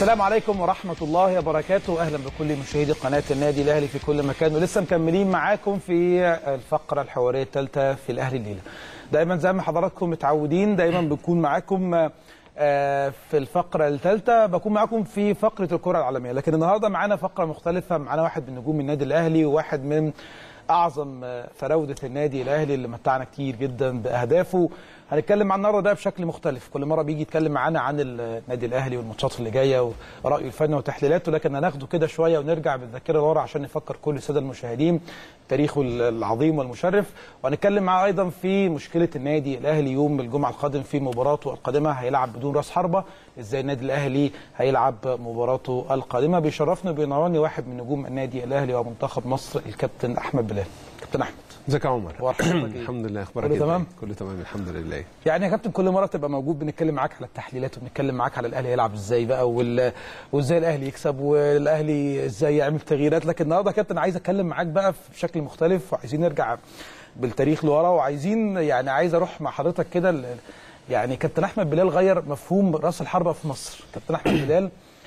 السلام عليكم ورحمة الله وبركاته أهلا بكل مشاهدي قناة النادي الأهلي في كل مكان ولسه مكملين معاكم في الفقرة الحوارية الثالثة في الأهلي الليلة دايما زي ما حضراتكم متعودين دايما بنكون معاكم آه، في الفقرة الثالثة بكون معاكم في فقرة الكرة العالمية لكن النهاردة معانا فقرة مختلفة معانا واحد من نجوم النادي الأهلي وواحد من أعظم آه، فراودة النادي الأهلي اللي متعنا كتير جدا بأهدافه هنتكلم عن النهارده ده بشكل مختلف كل مره بيجي يتكلم معانا عن النادي الاهلي والماتشات اللي جايه ورايه الفني وتحليلاته لكن هناخده كده شويه ونرجع بالذاكره لورا عشان نفكر كل الساده المشاهدين تاريخه العظيم والمشرف وهنتكلم معاه ايضا في مشكله النادي الاهلي يوم الجمعه القادم في مباراته القادمه هيلعب بدون راس حربه ازاي النادي الاهلي هيلعب مباراته القادمه بيشرفني وبينورني واحد من نجوم النادي الاهلي ومنتخب مصر الكابتن احمد بلال كابتن احمد ازيك يا عمر وحضرتك إيه؟ الحمد لله اخبارك كله إيه؟ تمام؟ كله تمام الحمد لله يعني يا كابتن كل مره تبقى موجود بنتكلم معاك على التحليلات وبنتكلم معاك على الاهلي هيلعب ازاي بقى وال... وازاي الاهلي يكسب والاهلي ازاي يعمل تغييرات لكن النهارده يا كابتن عايز اتكلم معاك بقى بشكل مختلف وعايزين نرجع بالتاريخ لورا وعايزين يعني عايز اروح مع حضرتك كده ل- يعني كابتن احمد بلال غير مفهوم راس الحربه في مصر كابتن احمد بلال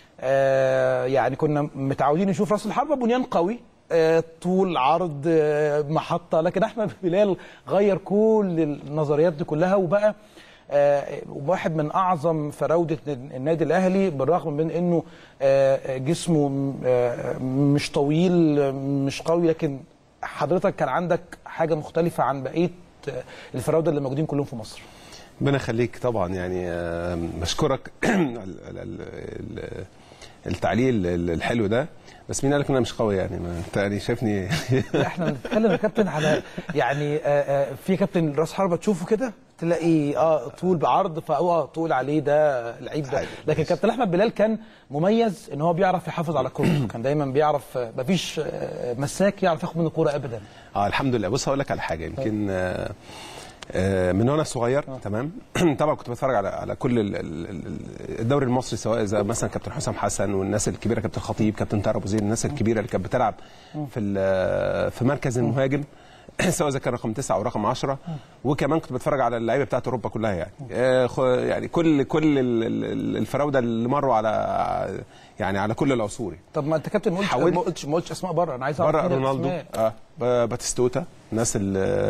آه يعني كنا متعودين نشوف راس الحربه بنيان قوي آه، طول عرض آه، محطه لكن احمد بلال غير كل النظريات دي كلها وبقى آه، واحد من اعظم فراوده النادي الاهلي بالرغم من انه آه، جسمه آه، مش طويل آه، مش قوي لكن حضرتك كان عندك حاجه مختلفه عن بقيه آه، الفراوده اللي موجودين كلهم في مصر ربنا يخليك طبعا يعني آه، بشكرك ال- ال- ال- ال- التعليق ال- الحلو ده بس مين قال لك ان انا مش قوي يعني ما انت يعني شايفني لا احنا بنتكلم يا كابتن على يعني آه، آه، في كابتن راس حربه تشوفه كده تلاقي اه طول بعرض فهو طول عليه ده لعيب ده لكن كابتن احمد بلال كان مميز ان هو بيعرف يحافظ على الكوره كان دايما بيعرف آه، مفيش آه، مساك يعرف ياخد منه الكوره ابدا اه الحمد لله بص هقول لك على حاجه يمكن آه، آه، من وانا صغير تمام طبعا كنت بتفرج على على كل ال- ال- ال- الدوري المصري سواء زي مثلا كابتن حسام حسن والناس الكبيره كابتن خطيب كابتن طاهر ابو زيد الناس الكبيره اللي كانت بتلعب في ال- في مركز المهاجم سواء اذا كان رقم تسعه او رقم 10 وكمان كنت بتفرج على اللعيبه بتاعت اوروبا كلها يعني آه، خ- يعني كل كل ال- ال- الفراوده اللي مروا على يعني على كل العصور طب ما انت كابتن ما قلتش حاولت- ما قلتش ما قلتش اسماء بره انا عايز اعرف بره مين رونالدو الأسماء. اه ب- باتيستوتا الناس ال-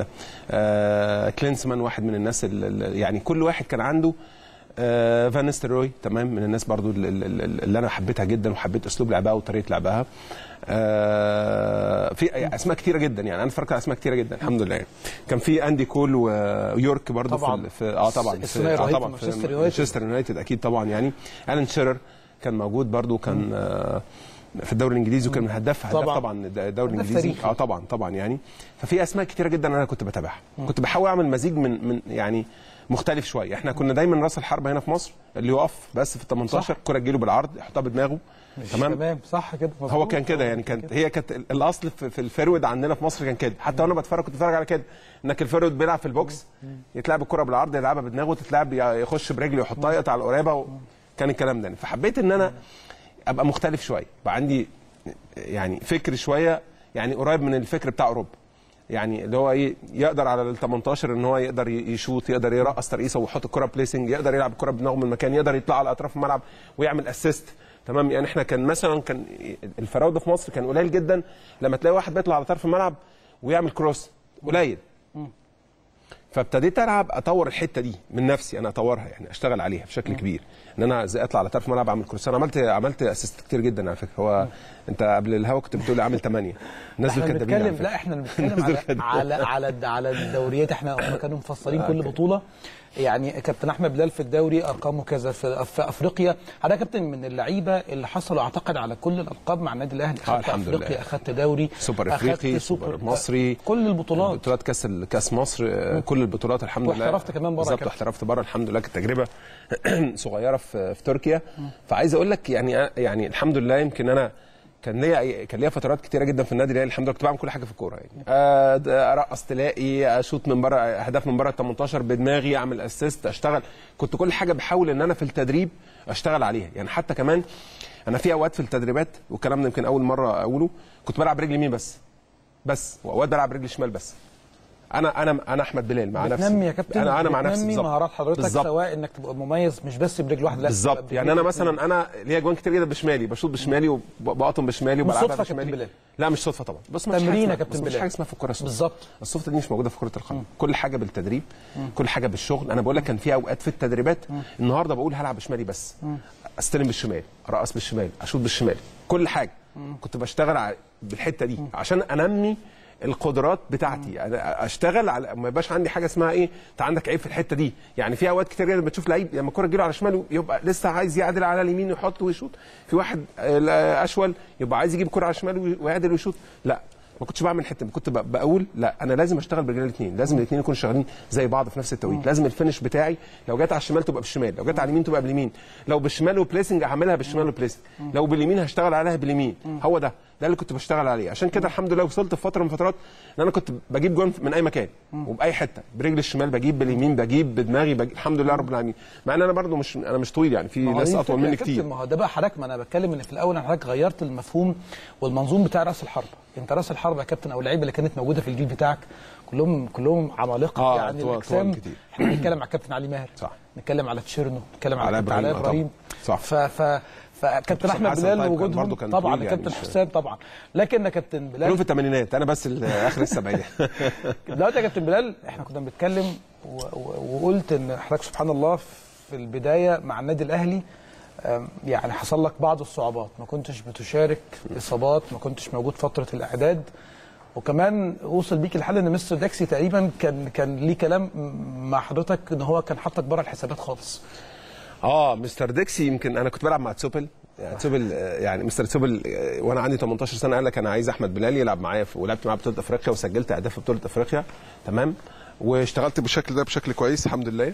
آه كلينسمان واحد من الناس ال- ال- يعني كل واحد كان عنده آه فان نيستلروي تمام من الناس برضو ال- ال- ال- اللي انا حبيتها جدا وحبيت اسلوب لعبها وطريقه لعبها آه في اسماء كتيره جدا يعني انا اتفرجت على اسماء كتيره جدا الحمد لله يعني. كان في اندي كول ويورك برضو طبعاً. في, ال- في اه طبعا الثنائي في الرهيب آه طبعا في في مانشستر يونايتد. مانشستر يونايتد اكيد طبعا يعني الان شيرر كان موجود برضو كان آه في الدوري الانجليزي وكان من هداف هداف طبعاً. طبعا الدوري هداف الانجليزي تاريخي. اه طبعا طبعا يعني ففي اسماء كتيره جدا انا كنت بتابعها كنت بحاول اعمل مزيج من من يعني مختلف شويه احنا كنا دايما راس الحربه هنا في مصر اللي يقف بس في ال 18 الكره تجيله بالعرض يحطها بدماغه تمام تمام صح كده هو مظبوط. كان كده يعني كانت هي كانت ال- الاصل في, في الفيرود عندنا في مصر كان كده حتى وانا بتفرج كنت بتفرج على كده انك الفيرود بيلعب في البوكس يتلعب الكره بالعرض يلعبها بدماغه تتلعب يخش برجله يحطها يقطع على القريبه و... كان الكلام ده يعني. فحبيت ان انا ابقى مختلف شويه يبقى عندي يعني فكر شويه يعني قريب من الفكر بتاع اوروبا يعني اللي هو ايه يقدر على ال 18 ان هو يقدر يشوط يقدر يرقص ترقيصه ويحط الكره بليسنج يقدر يلعب الكره بدماغه من المكان يقدر يطلع على اطراف الملعب ويعمل اسيست تمام يعني احنا كان مثلا كان الفراوده في مصر كان قليل جدا لما تلاقي واحد بيطلع على طرف الملعب ويعمل كروس قليل فابتديت العب اطور الحته دي من نفسي انا اطورها يعني اشتغل عليها بشكل كبير ان انا ازاي اطلع على طرف الملعب اعمل كروس انا عملت عملت اسيست كتير جدا على فكره هو انت قبل الهوا كنت بتقول لي عامل 8 الناس دول احنا كدابين على بنتكلم فكرة. لا احنا بنتكلم الناس دول على كدابين. على على على الدوريات احنا هم كانوا مفصلين كل بطوله يعني كابتن احمد بلال في الدوري ارقامه كذا في, في افريقيا حضرتك كابتن من اللعيبه اللي حصلوا اعتقد على كل الالقاب مع النادي الاهلي اخدت الحمد لله. افريقيا اخدت دوري سوبر أخدت افريقي سوبر مصري كل البطولات بطولات كاس ال- كاس مصر آه، كل البطولات الحمد لله واحترفت كمان بره بالظبط كمان. واحترفت بره الحمد لله كانت تجربه صغيره في في تركيا فعايز اقول لك يعني يعني الحمد لله يمكن انا كان ليا كان ليا فترات كتيره جدا في النادي الاهلي الحمد لله كنت بعمل كل حاجه في الكوره يعني آه، ده ارقص تلاقي اشوط من بره اهداف من بره ال 18 بدماغي اعمل اسيست اشتغل كنت كل حاجه بحاول ان انا في التدريب اشتغل عليها يعني حتى كمان انا في اوقات في التدريبات والكلام ده يمكن اول مره اقوله كنت بلعب رجل يمين بس بس واوقات بلعب رجل شمال بس انا انا انا احمد بلال مع نفسي بتنمي يا كابتن انا انا مع نفسي بتنمي بالظبط. مهارات حضرتك بالظبط. سواء انك تبقى مميز مش بس برجل واحده لا بالظبط تبقى يعني انا برجلين مثلا انا ليا جوان كتير جدا بشمالي بشوط بشمالي وبقطم بشمالي مش وبلعبها صدفة يا كابتن بشمالي بلال. لا مش صدفه طبعا بص مفيش تمرين حاجة يا اسمها- كابتن بص مفيش بلال. حاجه اسمها في الكوره صدفة. بالظبط الصدفه دي مش موجوده في كره القدم كل حاجه بالتدريب كل حاجه بالشغل انا بقول لك كان في اوقات في التدريبات النهارده بقول هلعب بشمالي بس استلم بالشمال ارقص بالشمال اشوط بالشمال كل حاجه كنت بشتغل على بالحته دي عشان انمي القدرات بتاعتي انا اشتغل على ما يبقاش عندي حاجه اسمها ايه انت عندك عيب في الحته دي يعني في اوقات كتير جدا بتشوف لعيب لما الكوره تجيله على شماله يبقى لسه عايز يعدل على اليمين ويحط ويشوط في واحد آه، اشول يبقى عايز يجيب الكوره على شماله ويعدل ويشوط لا ما كنتش بعمل حته كنت ب- بقول لا انا لازم اشتغل برجلين الاثنين لازم الاثنين يكونوا شغالين زي بعض في نفس التوقيت لازم الفينش بتاعي لو جت على الشمال تبقى بالشمال لو جت على اليمين تبقى باليمين لو بالشمال وبليسنج هعملها بالشمال وبليسنج لو باليمين هشتغل عليها باليمين هو ده ده اللي كنت بشتغل عليه عشان كده الحمد لله وصلت في فتره من فترات ان انا كنت بجيب جون من اي مكان وباي حته برجل الشمال بجيب باليمين بجيب بدماغي بجيب الحمد لله رب العالمين مع ان انا برضو مش انا مش طويل يعني في ما هو ناس دي اطول الفكرة يا مني كابتن، كتير ما هو ده بقى حضرتك ما انا بتكلم ان في الاول انا حضرتك غيرت المفهوم والمنظوم بتاع راس الحربه انت راس الحربه يا كابتن او اللعيبه اللي كانت موجوده في الجيل بتاعك كلهم كلهم عمالقه آه، يعني طوال- الاجسام طوال كتير. احنا بنتكلم على كابتن علي ماهر صح. نتكلم على تشيرنو نتكلم على علاء كابتن علاء إبراهيم، آه، ابراهيم طبعا. صح. ف ف فكابتن حسام احمد حسن بلال طيب كان وجودهم برضه كان طبعا طويل يعني كابتن مش- حسام طبعا لكن يا كابتن كلهم بلال في الثمانينات انا بس ال- اخر السبعينات دلوقتي يا كابتن بلال احنا كنا بنتكلم و- و- وقلت ان حضرتك سبحان الله في البدايه مع النادي الاهلي أم، يعني حصل لك بعض الصعوبات ما كنتش بتشارك اصابات ما كنتش موجود فتره الاعداد وكمان وصل بيك الحال ان مستر داكسي تقريبا كان كان ليه كلام مع حضرتك ان هو كان حاطك بره الحسابات خالص اه مستر ديكسي يمكن انا كنت بلعب مع تسوبل يعني تسوبل آه، يعني مستر تسوبل آه، وانا عندي 18 سنه قال لك انا عايز احمد بلال يلعب معايا في- ولعبت معاه بطوله افريقيا وسجلت اهداف في بطوله افريقيا تمام واشتغلت بالشكل ده بشكل كويس الحمد لله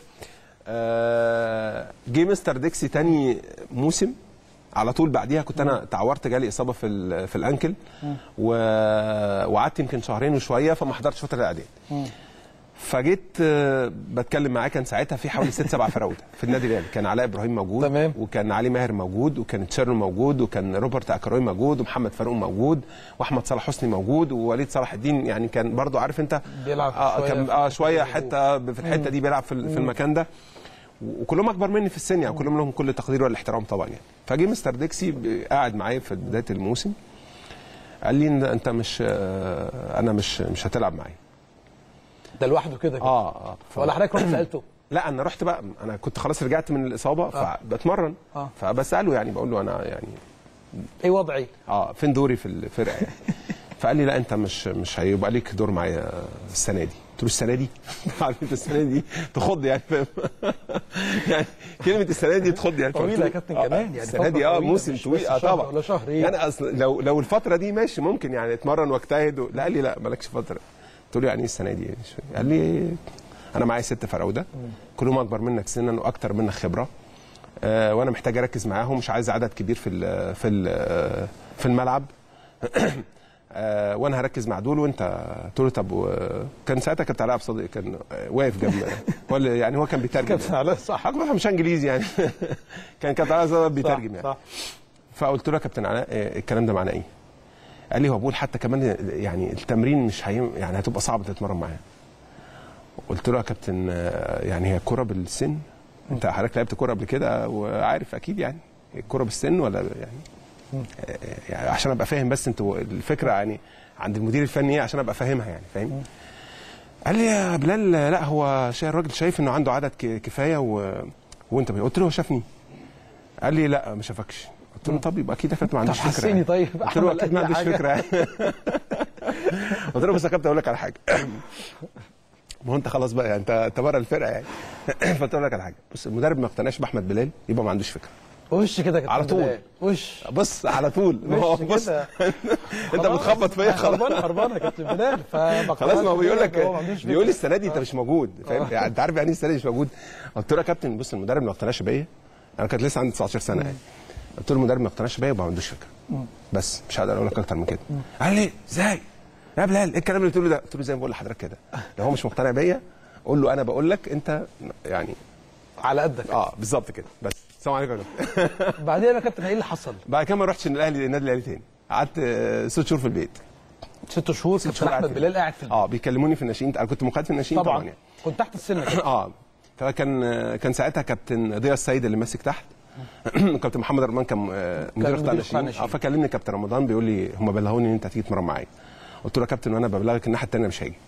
آه، جه مستر ديكسي تاني موسم على طول بعديها كنت انا تعورت جالي اصابه في ال- في الانكل و- وقعدت يمكن شهرين وشويه فما حضرتش فتره الاعداد فجيت آه، بتكلم معاه كان ساعتها في حوالي ست سبع فراوده في النادي الاهلي كان علاء ابراهيم موجود تمام. وكان علي ماهر موجود وكان تشيرنو موجود وكان روبرت اكروي موجود ومحمد فاروق موجود واحمد صلاح حسني موجود ووليد صلاح الدين يعني كان برضو عارف انت بيلعب اه شوية كان في اه حتة شويه الهجوم. حته في الحته دي بيلعب في, ال- في المكان ده وكلهم اكبر مني في السن يعني كلهم لهم كل التقدير والاحترام طبعا يعني فجه مستر ديكسي ب- قاعد معايا في بدايه الموسم قال لي إن انت مش آه، انا مش مش هتلعب معايا ده لوحده كده كده اه اه ف- ولا حضرتك رحت سالته لا انا رحت بقى انا كنت خلاص رجعت من الاصابه فبتمرن آه. فبساله يعني بقول له انا يعني ايه وضعي اه فين دوري في الفرقه يعني فقال لي لا انت مش مش هيبقى ليك دور معايا السنه دي قلت له السنه دي عارف انت السنه دي تخض يعني فاهم يعني كلمه السنه دي تخض يعني طويلة فقلت له يا كابتن آه، كمان، يعني السنه دي فترة اه طويلة، موسم مش طويل بس اه شهر طبعا ولا شهرين. يعني اصل لو لو الفتره دي ماشي ممكن يعني اتمرن واجتهد و... لا قال لي لا مالكش فتره قلت له يعني ايه السنه دي قال لي انا معايا ست فراوده كلهم اكبر منك سنا واكتر منك خبره آه، وانا محتاج اركز معاهم مش عايز عدد كبير في ال في ال في الملعب آه، وانا هركز مع دول وانت قلت له طب و- كان ساعتها كابتن علاء عبد الصادق كان آه، واقف جنب هو اللي- يعني هو كان بيترجم كابتن علاء صح اكبر مش انجليزي يعني كان كابتن علاء عبد الصادق بيترجم يعني صح فقلت له يا كابتن علاء آه، الكلام ده معناه ايه؟ قال لي هو بقول حتى كمان يعني التمرين مش هي يعني هتبقى صعب تتمرن معاه. قلت له يا كابتن آه، يعني هي الكوره بالسن؟ انت حضرتك لعبت كوره قبل كده وعارف اكيد يعني الكوره بالسن ولا يعني آه، يعني عشان ابقى فاهم بس انتوا الفكره يعني عند المدير الفني ايه عشان ابقى فاهمها يعني فاهم؟ قال لي يا بلال لا هو شا- الراجل شايف انه عنده عدد ك- كفايه و... وانت قلت له هو شافني قال لي لا ما شافكش قلت له طب يبقى اكيد اكيد ما عندوش طب فكره حسيني يعني. طيب قلت له أعمل اكيد ما أي عندوش حاجة. فكره يعني. قلت له بس يا كابتن اقول لك على حاجه ما هو انت خلاص بقى يعني انت انت بره الفرقه يعني فقلت له أقول لك على حاجه بص المدرب ما اقتنعش باحمد بلال يبقى ما عندوش فكره وش كده يا كابتن على طول. بلال. وش بص على طول ما هو وش بص كده انت بتخبط فيا خلاص خربان خربان يا كابتن بلال خلاص ما هو بيقول لك هو ما عندوش بيقول لي فكرة. السنه دي انت مش موجود فاهم يعني انت عارف يعني ايه السنه دي مش موجود قلت له يا كابتن بص المدرب ما اقتنعش بيا انا كانت لسه عندي 19 سنه يعني قلت له المدرب ما اقتنعش بيا يبقى ما عندوش فكره بس مش هقدر اقول لك اكتر من كده قال لي ازاي يا بلال ايه الكلام اللي بتقوله ده قلت له زي ما بقول لحضرتك كده لو هو مش مقتنع بيا قول له انا بقول لك انت يعني على قدك اه بالظبط كده بس السلام عليكم يا كابتن بعدين يا كابتن ايه اللي حصل؟ بعد كده ما رحتش الاهلي النادي الاهلي تاني قعدت آه، ست شهور في البيت ست شهور كابتن شهور قاعد احمد في- بلال قاعد في البيت اه بيكلموني في الناشئين انا كنت مقاتل في الناشئين طبعا, طبعا يعني كنت تحت السن كده. اه فكان كان ساعتها كابتن ضياء السيد اللي ماسك تحت كابتن محمد رمان كان آه، مدير مدير قطاع قطاع الناشئين الناشئين. اه فكلمني كابتن رمضان بيقول لي هم بلغوني ان انت هتيجي تتمرن معايا قلت له يا كابتن وانا ببلغك الناحيه الثانيه مش هاجي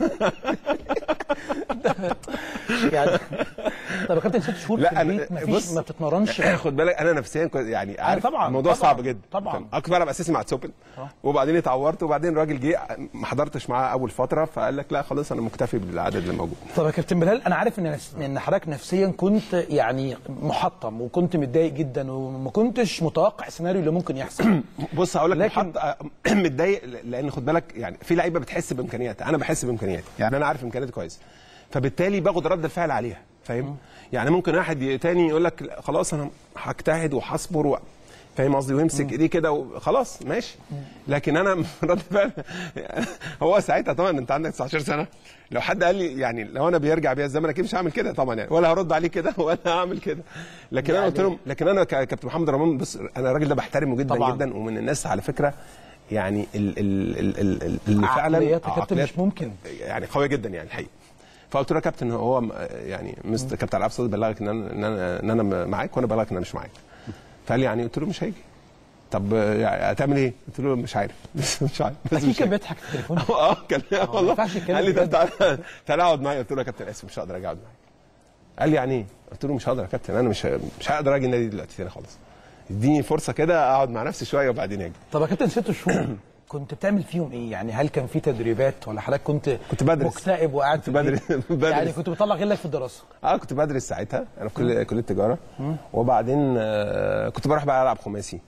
يعني طب يا كابتن ست شهور لا، في أنا- البيت مفيش بص- ما بتتمرنش خد بالك انا نفسيا كنت يعني عارف طبعاً، الموضوع طبعاً، صعب جدا طبعاً. كان- انا كنت بلعب اساسي مع تسوبل وبعدين اتعورت وبعدين الراجل جه ما حضرتش معاه اول فتره فقال لك لا خلاص انا مكتفي بالعدد اللي موجود طب يا كابتن بلال انا عارف ان نفس- ان حضرتك نفسيا كنت يعني محطم وكنت متضايق جدا وما كنتش متوقع السيناريو اللي ممكن يحصل بص هقول لك لكن- محط... متضايق لان خد بالك يعني في لعيبه بتحس بامكانياتها انا بحس بامكانياتي يعني انا عارف امكانياتي كويس فبالتالي باخد رد الفعل عليها فاهم يعني ممكن واحد تاني يقول لك لا، خلاص انا هجتهد وهصبر و... فاهم قصدي ويمسك ايديه كده وخلاص ماشي لكن انا رد فعل هو ساعتها طبعا انت عندك 19 سنه لو حد قال لي يعني لو انا بيرجع بيا الزمن اكيد مش هعمل كده طبعا يعني ولا هرد عليه كده ولا هعمل كده لكن انا يعني- قلت لهم لكن انا ك- كابتن محمد رمضان بص انا الراجل ده بحترمه جدا طبعاً. جدا ومن الناس على فكره يعني ال ال ال ال ال اللي فعلا عقليات يا آه، كابتن عقليات مش ممكن. يعني قويه جدا يعني الحقيقه فقلت له يا كابتن هو م- يعني مستر كابتن عبد الصادق بلغك ان انا ان انا ان انا معاك وانا بلغك ان انا مش معاك فقال لي يعني قلت له مش هيجي طب آه، يعني هتعمل ايه؟ قلت له مش عارف لسه مش عارف بس اكيد مش كان هيجي. بيضحك في التليفون اه كان والله ينفعش يتكلم قال لي طب بجد. تعالى تعالى اقعد معايا قلت له يا كابتن اسف مش هقدر اجي اقعد معاك قال لي يعني ايه؟ قلت له مش هقدر يا كابتن انا مش مش هقدر اجي النادي دلوقتي تاني خالص اديني فرصه كده اقعد مع نفسي شويه وبعدين اجي طب يا كابتن ست شهور كنت بتعمل فيهم ايه؟ يعني هل كان في تدريبات ولا حضرتك كنت كنت بدرس. مكتئب وقاعد في كنت بدرس- البيت؟ بدرس. يعني كنت بتطلع غيرك في الدراسه اه كنت بدرس ساعتها انا في كليه كليه تجاره وبعدين آه كنت بروح بقى العب خماسي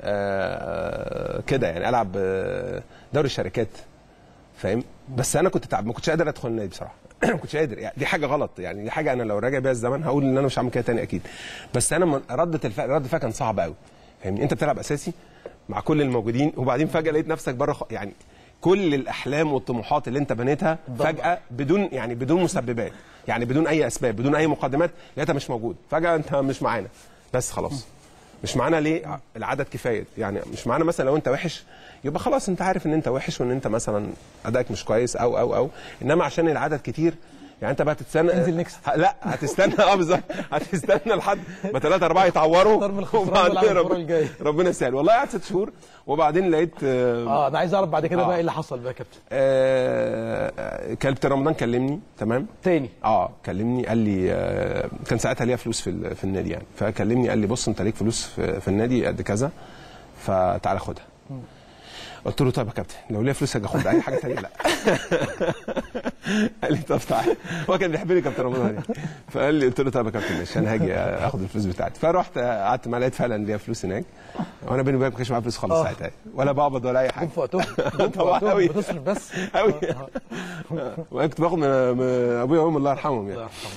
آه كده يعني العب آه، دوري الشركات فاهم بس انا كنت تعب ما كنتش قادر ادخل النادي بصراحه ما كنتش قادر يعني دي حاجه غلط يعني دي حاجه انا لو راجع بيها الزمن هقول ان انا مش هعمل كده تاني اكيد بس انا من- رده الفعل رد الفعل كان صعب قوي فاهمني انت بتلعب اساسي مع كل الموجودين وبعدين فجاه لقيت نفسك بره خ... يعني كل الاحلام والطموحات اللي انت بنيتها فجاه بدون يعني بدون مسببات يعني بدون اي اسباب بدون اي مقدمات لقيتها مش موجود فجاه انت مش معانا بس خلاص مش معانا ليه العدد كفايه يعني مش معانا مثلا لو انت وحش يبقى خلاص انت عارف ان انت وحش وان انت مثلا ادائك مش كويس او او او انما عشان العدد كتير يعني انت بقى تستنى انزل نكست. ه- لا هتستنى اه بالظبط هتستنى لحد ما ثلاثة أربعة يتعوروا اختار من الخسران وبعدين والعب الكرة رب- الجاية. ربنا يسهل والله قعدت ست شهور وبعدين لقيت آه، اه انا عايز اعرف بعد كده آه. بقى ايه اللي حصل بقى يا كابتن آه، آه، كابتن رمضان كلمني تمام تاني اه كلمني قال لي آه، كان ساعتها ليا فلوس في ال- في النادي يعني فكلمني قال لي بص انت ليك فلوس في, في النادي قد كذا فتعالى خدها قلت له طيب يا كابتن لو ليا فلوس هاجي اخدها اي حاجه ثانيه لا قال لي طب تعالى هو كان بيحبني كابتن رمضان يعني فقال لي قلت له طب يا كابتن ماشي انا هاجي اخد الفلوس بتاعتي فرحت قعدت معاه لقيت فعلا ليا فلوس هناك وانا بيني وبينك ما كانش معايا فلوس خالص آه. ساعتها ولا بقبض ولا اي حاجه جم في وقتهم جم في طبعاً وقتهم أوي. بتصرف بس قوي وانا كنت باخد من من ابويا وامي الله يرحمهم الله يعني يرحمه.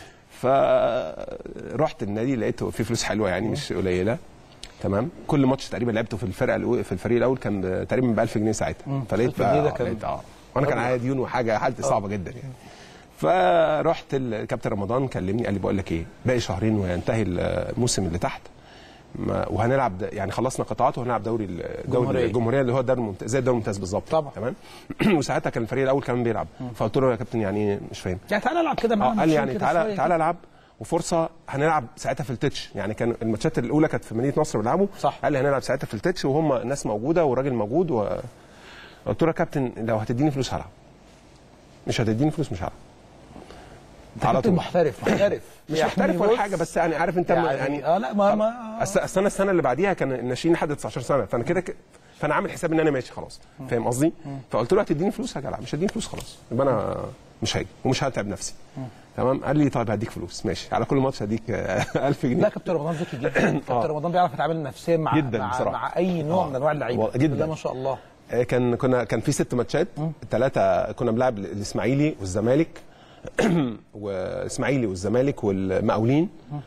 فرحت النادي لقيت في فلوس حلوه يعني مش قليله تمام كل ماتش تقريبا لعبته في الفرقه الأول في الفريق الاول كان ب- تقريبا ب 1000 جنيه ساعتها فلقيت 1000 جنيه ده بقى كان- لقيت اه وانا كان عليا ديون وحاجه حالتي صعبه جدا يعني فرحت الكابتن رمضان كلمني قال لي بقول لك ايه باقي شهرين وينتهي الموسم اللي تحت ما وهنلعب د- يعني خلصنا قطاعات وهنلعب دوري ال- جمهورية. دوري الجمهوريه اللي هو الدوري الممتاز زي الدوري الممتاز بالظبط طبعا. تمام وساعتها كان الفريق الاول كمان بيلعب فقلت له يا كابتن يعني ايه مش فاهم يعني تعالى العب كده اه معانا قال لي ماتشين يعني كده تعالى شوية تعالى العب وفرصه هنلعب ساعتها في التتش يعني كان الماتشات الاولى كانت في مدينه نصر بيلعبوا صح. قال لي هنلعب ساعتها في التتش وهم الناس موجوده والراجل موجود و... قلت له يا كابتن لو هتديني فلوس هلعب مش هتديني فلوس مش هلعب انت على كابتن طول. محترف محترف مش يعني محترف ولا بص، حاجه بس يعني عارف انت يعني, يعني اه لا ما ما أصل أصل انا السنه اللي بعديها كان الناشئين لحد 19 سنه فانا كده ك... فانا عامل حساب ان انا ماشي خلاص فاهم قصدي؟ فقلت له هتديني فلوس هاجي العب مش هتديني فلوس خلاص يبقى انا مش هاجي ومش هتعب نفسي تمام قال لي طيب هديك فلوس ماشي على كل ماتش هديك آه، 1000 جنيه لا كابتن رمضان ذكي جدا كابتن رمضان بيعرف يتعامل نفسيا مع جداً مع, بصراحة. مع اي نوع من انواع اللعيبه و- جداً. لا ما شاء الله آه، كان كنا كان في ست ماتشات ثلاثه كنا بنلعب الاسماعيلي والزمالك والاسماعيلي والزمالك والمقاولين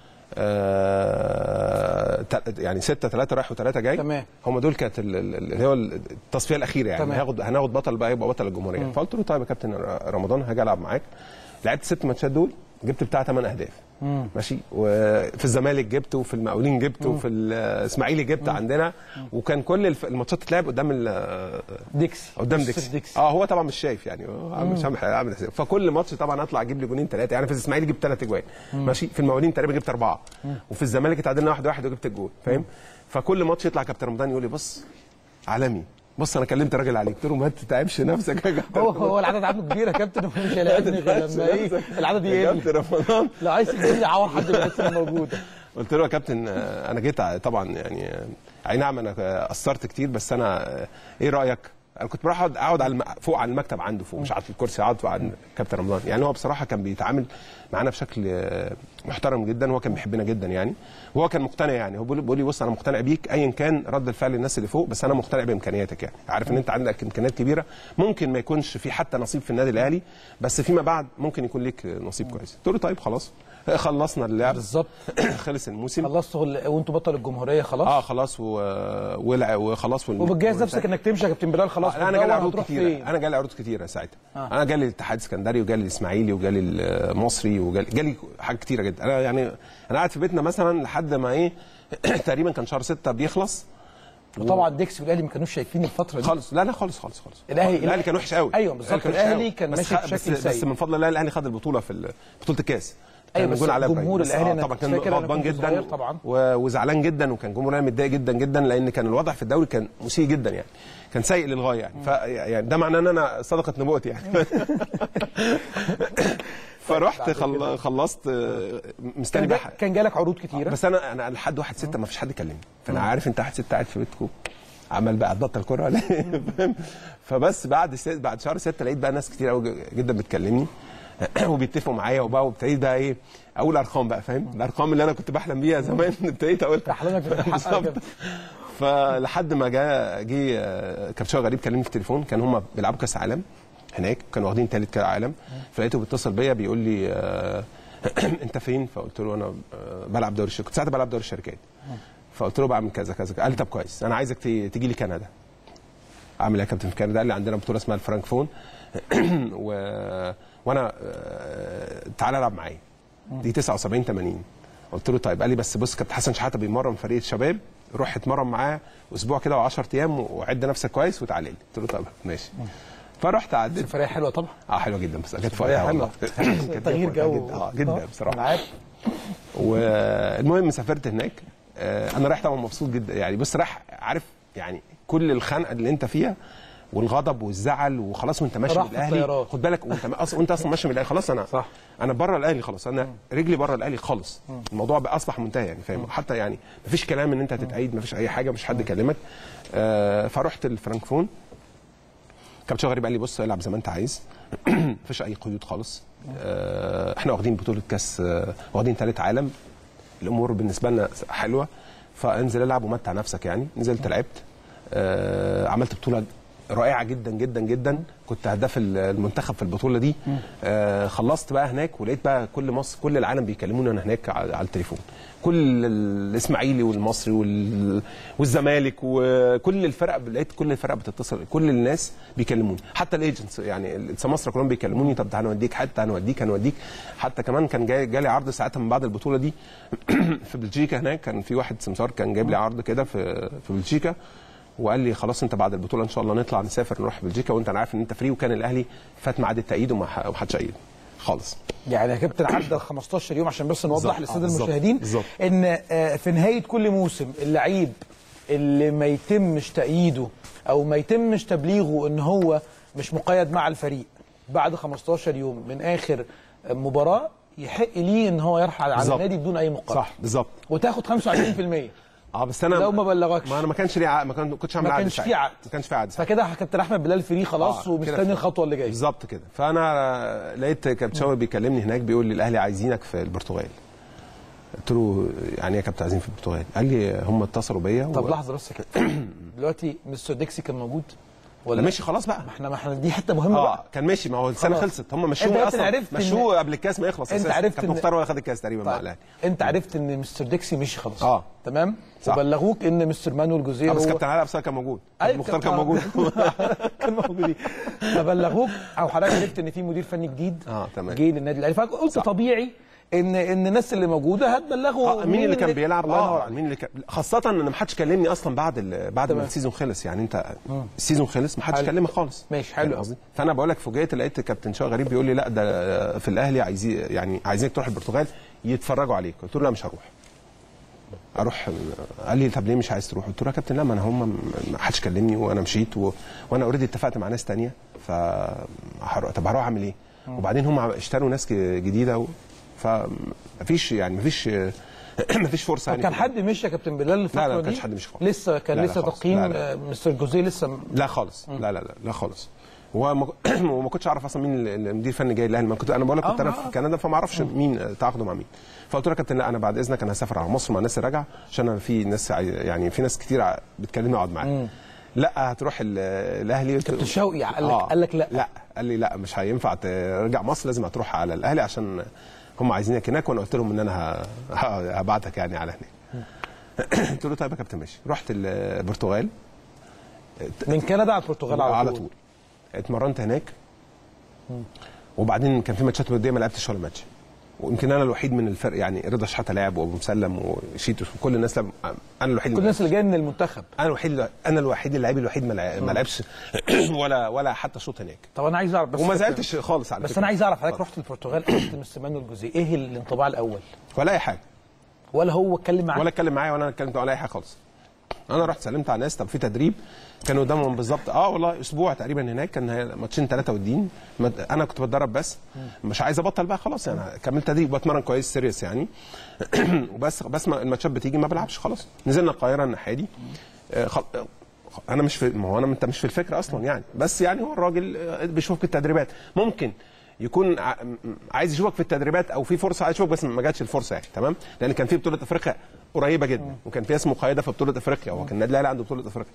آه تل- يعني ستة ثلاثة رايح وثلاثة جاي تمام. هم دول كانت ال- ال- اللي هو التصفية الأخيرة يعني تمام. هناخد هناخد بطل بقى يبقى بطل الجمهورية فقلت له طيب يا كابتن رمضان هاجي ألعب معاك لعبت ست ماتشات دول جبت بتاع ثمان أهداف ماشي وفي الزمالك جبت وفي المقاولين جبت وفي الاسماعيلي جبت عندنا وكان كل الف- الماتشات تتلعب قدام ال- ديكسي قدام مستر ديكسي. ديكسي اه هو طبعا مش شايف يعني هو عامل- مش عامل عامل حساب فكل ماتش طبعا اطلع اجيب لي جونين ثلاثه يعني في الاسماعيلي جبت ثلاث اجوان ماشي في المقاولين تقريبا جبت اربعه وفي الزمالك اتعادلنا واحد واحد وجبت الجول فاهم فكل ماتش يطلع كابتن رمضان يقول لي بص عالمي بص انا كلمت راجل عليك قلت له ما تتعبش نفسك يا كابتن هو هو العدد عنده كبير يا كابتن مش هيلاعبني غير لما ايه العدد يا يقل كابتن رمضان لو عايز تجيب لي عوض حد من الناس اللي موجوده قلت له يا كابتن آه، انا جيت ع- طبعا يعني آه، اي نعم انا آه، قصرت كتير بس انا آه، ايه رايك؟ انا كنت بروح اقعد اقعد على الم... فوق على المكتب عنده فوق مش قاعد في الكرسي اقعد فوق عند كابتن رمضان يعني هو بصراحه كان بيتعامل معانا بشكل آه، محترم جدا هو كان بيحبنا جدا يعني وهو كان مقتنع يعني هو بيقول بيقول لي بص انا مقتنع بيك ايا كان رد الفعل الناس اللي فوق بس انا مقتنع بامكانياتك يعني عارف ان انت عندك امكانيات كبيره ممكن ما يكونش في حتى نصيب في النادي الاهلي بس فيما بعد ممكن يكون ليك نصيب كويس قلت له طيب خلاص خلصنا اللعب بالظبط خلص الموسم خلصتوا ال- وانتوا بطل الجمهوريه خلاص اه خلاص و... ولع... وخلاص وال... وبتجهز نفسك انك تمشي يا كابتن بلال خلاص لا انا بتدور جالي عروض هتروح كتيره فين؟ انا جالي عروض كتيره ساعتها آه. آه. انا جالي الاتحاد السكندري وجالي الاسماعيلي وجالي المصري وجالي جالي حاجات كتيره جدا انا يعني انا قاعد في بيتنا مثلا لحد ما ايه تقريبا كان شهر ستة بيخلص وطبعا ديكس والاهلي ما كانوش شايفين الفتره دي خالص لا لا خالص خالص خالص الأهلي- الاهلي كان وحش قوي أيوة بالظبط، وحش الأهلي قوي. كان بس ماشي خ- بشكل بس, بس سيء. من فضل الله الاهلي خد البطوله في ال- بطوله الكاس كان أيوة، بس موجود عليها جمهور إبراهيم. بس الأهلي آه أنا طبعا كنت كان فاكر أنا غضبان كنت جدا صغير طبعا. و- وزعلان جدا وكان جمهور الاهلي متضايق جدا جدا لان كان الوضع في الدوري كان مسيء جدا يعني كان سيء للغايه يعني ف يعني ده معناه ان انا صدقت نبوتي يعني فرحت خل... خلصت آه، مستني كان بقى جا- كان جالك عروض كتيره بس انا انا لحد واحد ستة ما فيش حد كلمني فانا عارف انت واحد ستة قاعد في بيتكم عمال بقى تبطل كوره ولا إيه؟ فاهم فبس بعد ست بعد شهر ستة لقيت بقى ناس كتير قوي جدا بتكلمني وبيتفقوا معايا وبقى وابتديت بقى ايه اقول ارقام بقى فاهم الارقام اللي انا كنت بحلم بيها زمان ابتديت اقولها احلامك بتتحقق بالظبط. فلحد ما جه جه آه، كابتن غريب كلمني في التليفون كان هم بيلعبوا كاس عالم هناك كانوا واخدين ثالث كاس عالم فلقيته بيتصل بيا بيقول لي آه، انت فين فقلت له انا آه، بلعب دوري الشركات كنت ساعتها بلعب دوري الشركات فقلت له بعمل كذا كذا قال لي طب كويس انا عايزك ت- تيجي لي كندا اعمل ايه يا كابتن في كندا قال لي عندنا بطوله اسمها الفرانكفون و... وانا آه، تعالى العب معايا دي 79 80 قلت له طيب قال لي بس بص كابتن حسن شحاته بيمرن فريق الشباب روح اتمرن معاه اسبوع كده و10 ايام وعد نفسك كويس وتعالى لي قلت له طب ماشي فرحت عديت سفريه حلوه طبعا اه حلوه جدا بس كانت في سفرية وقتها حلوه والله. كانت تغيير في وقتها جو جدا اه جدا بصراحه انا عارف والمهم سافرت هناك آه، انا رايح طبعا مبسوط جدا يعني بص رايح عارف يعني كل الخنقه اللي انت فيها والغضب والزعل وخلاص وانت ماشي راح من في الاهلي الطيارات. خد بالك وانت ما- اصلا وانت اصلا ماشي من الاهلي خلاص انا صح. انا بره الاهلي خلاص انا رجلي بره الاهلي خالص الموضوع بقى اصبح منتهي يعني فاهم حتى يعني مفيش كلام ان انت هتتأيد مفيش اي حاجه مفيش حد كلمك آه، فرحت الفرانكفون كابتن غريب قال لي بص العب زي ما انت عايز مفيش اي قيود خالص آه، احنا واخدين بطوله كاس آه، واخدين ثالث عالم الامور بالنسبه لنا حلوه فانزل العب ومتع نفسك يعني نزلت لعبت آه، عملت بطوله رائعه جدا جدا جدا كنت هداف المنتخب في البطوله دي آه، خلصت بقى هناك ولقيت بقى كل مصر كل العالم بيكلموني انا هناك على على التليفون كل الاسماعيلي والمصري وال- والزمالك وكل الفرق لقيت كل الفرق بتتصل كل الناس بيكلموني حتى الايجنتس يعني السماسره كلهم بيكلموني طب تعالى نوديك حتى هنوديك هنوديك حتى كمان كان جاي جالي عرض ساعتها من بعد البطوله دي في بلجيكا هناك كان في واحد سمسار كان جايب لي عرض كده في في بلجيكا وقال لي خلاص انت بعد البطوله ان شاء الله نطلع نسافر نروح بلجيكا وانت انا عارف ان انت فري وكان الاهلي فات ميعاد التأييد وما ح- ومحدش أيد خالص يعني يا كابتن عدى ال 15 يوم عشان بس نوضح بالظبط. للساده آه، بالظبط. المشاهدين بالظبط. ان آه، في نهايه كل موسم اللعيب اللي ما يتمش تأييده او ما يتمش تبليغه ان هو مش مقيد مع الفريق بعد 15 يوم من اخر مباراه يحق ليه ان هو يرحل عن بالظبط. النادي بدون اي مقابل صح بالظبط وتاخد 25% اه بس انا لو ما بلغكش. ما انا ما كانش لي عقد ما كان- كنتش عامل ما عقد كانش ساعتها. في عقد. ما كانش في عقد ساعتها. فكده كابتن احمد بلال فري خلاص آه، كده ومستني في- الخطوه اللي جايه بالظبط كده فانا لقيت كابتن شوقي بيكلمني هناك بيقول لي الاهلي عايزينك في البرتغال قلت له يعني ايه يا كابتن عايزين في البرتغال قال لي هم اتصلوا بيا طب و- لحظه بس يا كابتن دلوقتي مستر ديكسي كان موجود ولا لا ماشي خلاص بقى ما احنا ما احنا دي حته مهمه اه بقى كان ماشي ما هو السنه خلاص. خلصت هم أنت مشوه كابتن اصلا عرفت إن- مشوه قبل الكاس ما يخلص أنت أساساً. عرفت كان إن- مختار واخد الكاس تقريبا مع طيب. الاهلي انت عرفت ان مستر ديكسي مشي خلاص آه. تمام صح. وبلغوك ان مستر مانويل جوزيه آه، بس هو كابتن علي ابصار كان موجود أيوة، مختار كابتن كان موجود كان موجودين فبلغوك او حضرتك عرفت ان في مدير فني جديد آه، تمام. جه للنادي الاهلي فقلت صح. طبيعي ان ان الناس اللي موجوده هتبلغوا اه مين اللي كان بيلعب الله ينور اه عليك. مين اللي كان خاصه ان ما حدش كلمني اصلا بعد ال... بعد ما تمام. السيزون خلص يعني انت السيزون خلص ما حدش حلو. كلمك خالص ماشي، حلو فاهم قصدي؟ فانا بقول لك فوجئت لقيت كابتن شوقي غريب بيقول لي لا ده في الاهلي عايزين يعني عايزينك تروح البرتغال يتفرجوا عليك قلت له لا مش هروح اروح قال لي طب ليه مش عايز تروح قلت له يا كابتن لا ما انا هم ما حدش كلمني وانا مشيت و... وانا اوريدي اتفقت مع ناس تانية ف هروح طب هروح اعمل ايه وبعدين هم اشتروا ناس ك- جديده و... فمفيش يعني مفيش مفيش فرصه طب يعني كان في- حد مشي يا كابتن بلال الفتره لا، لا، ما دي؟ كانش حد مشي خالص. لسه كان لا، لا، لسه خالص. تقييم لا، لا. آه، مستر جوزيه لسه لا خالص لا لا لا لا خالص وما وما كنتش اعرف اصلا مين المدير الفني جاي الاهلي ما كنت انا بقول لك كنت آه، انا آه. في كندا فما اعرفش مين تعاقدوا مع مين فقلت له يا كابتن لا انا بعد اذنك انا هسافر على مصر مع الناس اللي راجعه عشان انا في ناس عاي- يعني في ناس كتير ع- بتكلمني اقعد معاها لا هتروح ال- الاهلي قلت له- كابتن شوقي قال لك قال لك لا لا قال لي لا مش هينفع ترجع مصر لازم هتروح على الاهلي عشان هم عايزينك هناك وانا قلت لهم ان انا ه- ه- هبعتك يعني على هناك قلت له طيب يا كابتن ماشي رحت البرتغال من كندا على البرتغال على, على طول اتمرنت هناك وبعدين كان في ماتشات وديه ما لعبتش ولا ماتش ويمكن انا الوحيد من الفرق يعني رضا شحاته لاعب وابو مسلم وشيتوس وكل الناس لعب انا الوحيد كل اللي الناس اللي جايه من المنتخب انا الوحيد انا الوحيد اللاعب الوحيد ما لع- ما لعبش ولا ولا حتى شوط هناك طب انا عايز اعرف بس وما زعلتش خالص على بس فكرة. انا عايز اعرف حضرتك رحت البرتغال قابلت مستر مانويل جوزيه ايه الانطباع الاول ولا اي حاجه ولا هو اتكلم معاك ولا اتكلم معايا ولا انا اتكلمت ولا اي حاجه خالص انا رحت سلمت على ناس طب في تدريب كانوا قدامهم بالظبط اه والله اسبوع تقريبا هناك كان هي- ماتشين ثلاثه والدين مد- انا كنت بتدرب بس مش عايز ابطل بقى خلاص يعني كملت تدريب بتمرن كويس سيريس يعني وبس بس ما الماتشات بتيجي ما بلعبش خلاص نزلنا القاهره الناحيه دي آه، خل... آه، انا مش في ما هو انا انت مش في الفكره اصلا يعني بس يعني هو الراجل آه، بيشوفك في التدريبات ممكن يكون ع- م- عايز يشوفك في التدريبات او في فرصه عايز يشوفك بس ما جاتش الفرصه يعني تمام لان كان في بطوله افريقيا قريبه جدا وكان في اسمه قاعده في بطوله افريقيا هو كان النادي الاهلي عنده بطوله افريقيا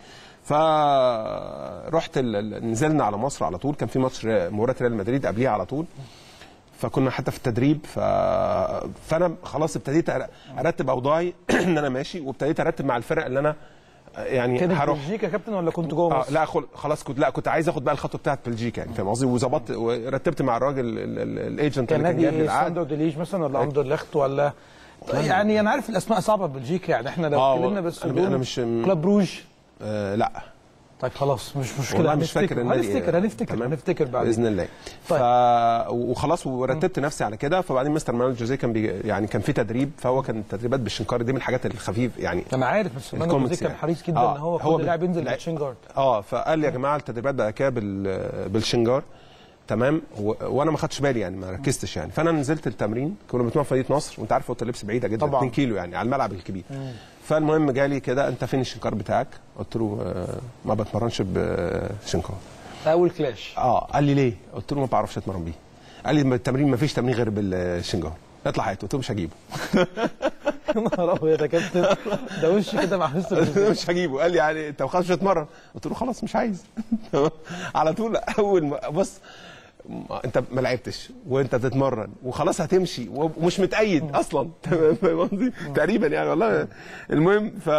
فرحت ال- ال- نزلنا على مصر على طول كان في ماتش ري- مباراه ريال مدريد قبليها على طول فكنا حتى في التدريب ف... فانا خلاص ابتديت أر- ارتب اوضاعي ان انا ماشي وابتديت ارتب مع الفرق اللي انا يعني كانت هروح بلجيكا يا كابتن ولا كنت جوه آه مصر؟ لا خل... خلاص كنت لا كنت عايز اخد بقى الخطوه بتاعت بلجيكا يعني فاهم قصدي وظبطت ورتبت مع الراجل ال- ال- الايجنت كان اللي كان نادي جايب لي ايه العقد ساندر ديليج مثلا ولا اندر لخت ولا يعني انا عارف الاسماء صعبه في بلجيكا يعني احنا لو آه، اتكلمنا بس أنا- دول أنا مش- كلاب روج آه لا طيب خلاص مش مشكله والله مش هنفتكر. فاكر النادي هنفتكر إيه. هنفتكر تمام؟ هنفتكر بعدين باذن الله طيب. ف... وخلاص ورتبت نفسي على كده فبعدين مستر مانويل جوزيه كان بي... يعني كان في تدريب فهو كان التدريبات بالشنكار دي من الحاجات الخفيف يعني انا عارف بس مانويل الكوميكس جوزيه كان يعني. حريص جدا آه، ان هو هو كل بال- لاعب ينزل لا. بالشينجارد اه فقال لي يا جماعه التدريبات بقى كده بال... بالشنجار تمام و... وانا ما خدتش بالي يعني ما ركزتش يعني فانا نزلت التمرين كنا بنتمرن في مدينه نصر وانت عارف اوضه اللبس بعيده جدا طبعاً. 2 كيلو يعني على الملعب الكبير فالمهم جالي كده انت فين الشنكار بتاعك قلت له آه ما بتمرنش بشنكار اول كلاش اه قال لي ليه قلت له ما بعرفش اتمرن بيه قال لي التمرين ما فيش تمرين غير بالشنجار اطلع هاته قلت له مش هجيبه يا نهار ابيض يا كابتن ده وش كده مع مستر قلت له جوزيه مش هجيبه قال لي يعني انت خلاص مش هتمرن قلت له خلاص مش عايز على طول اول ما بص ما- انت ما لعبتش وانت بتتمرن وخلاص هتمشي ومش متأيد اصلا تمام فاهم قصدي تقريبا يعني والله المهم ف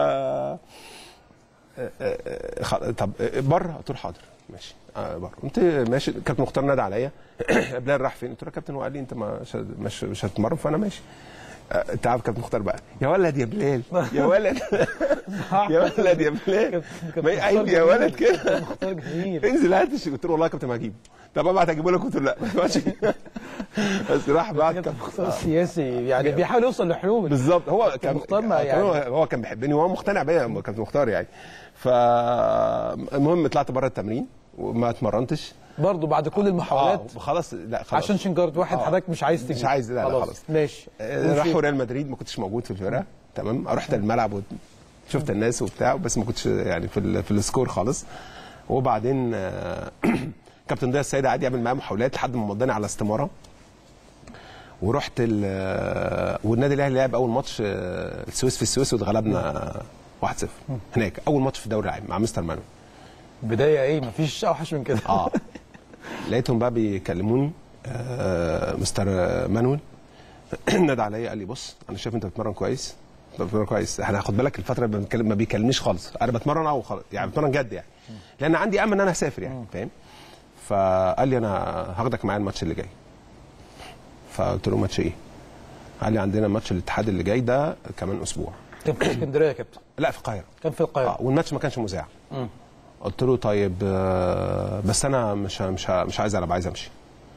خ- طب بره قلت له حاضر ماشي آه بره قمت ماشي كابتن مختار نادى عليا بلال راح فين قلت له يا كابتن هو قال لي انت ما- مش مش, مش هتتمرن فانا ماشي آه، انت عارف كابتن مختار بقى يا ولد يا بلال يا ولد يا ولد يا بلال ما عيب يا ولد كده مختار جميل انزل هات الشيء قلت له والله يا كابتن ما هجيبه طب ابعت اجيبه لك قلت له لا ماشي بس راح بعت كابتن مختار سياسي يعني بيحاول يوصل لحلول بالظبط هو كان مختار ما كان يعني- هو- هو كان بيحبني وهو مقتنع بيا كابتن مختار يعني فالمهم طلعت بره التمرين وما اتمرنتش برضه بعد كل المحاولات اه خلاص لا خلاص عشان شنجارد واحد آه. حضرتك مش عايز تجيب مش عايز، لا، لا، خلاص. ماشي آه، راحوا ريال مدريد ما كنتش موجود في الفرقه تمام رحت الملعب وشفت الناس وبتاع بس ما كنتش يعني في ال- في السكور خالص وبعدين آه، كابتن ضياء السيد قعد يعمل معايا محاولات لحد ما مضاني على استماره ورحت ال- آه، والنادي الاهلي لعب اول ماتش آه، السويس في السويس واتغلبنا 1-0 هناك اول ماتش في الدوري العام مع مستر مانو بدايه ايه مفيش اوحش من كده اه لقيتهم بقى بيكلموني آه مستر مانويل نادى عليا قال لي بص انا شايف انت بتتمرن كويس أنت بتتمرن كويس احنا هاخد بالك الفتره اللي بنتكلم ما بيكلمنيش خالص انا بتمرن او خلاص يعني بتمرن جد يعني لان عندي امل ان انا هسافر يعني فاهم فقال لي انا هاخدك معايا الماتش اللي جاي فقلت له ماتش ايه قال لي عندنا ماتش الاتحاد اللي جاي ده كمان اسبوع كان في اسكندريه يا كابتن لا في القاهره كان في اه القاهره والماتش ما كانش مذاع قلت له طيب آه، بس انا مش مش مش عايز العب عايز امشي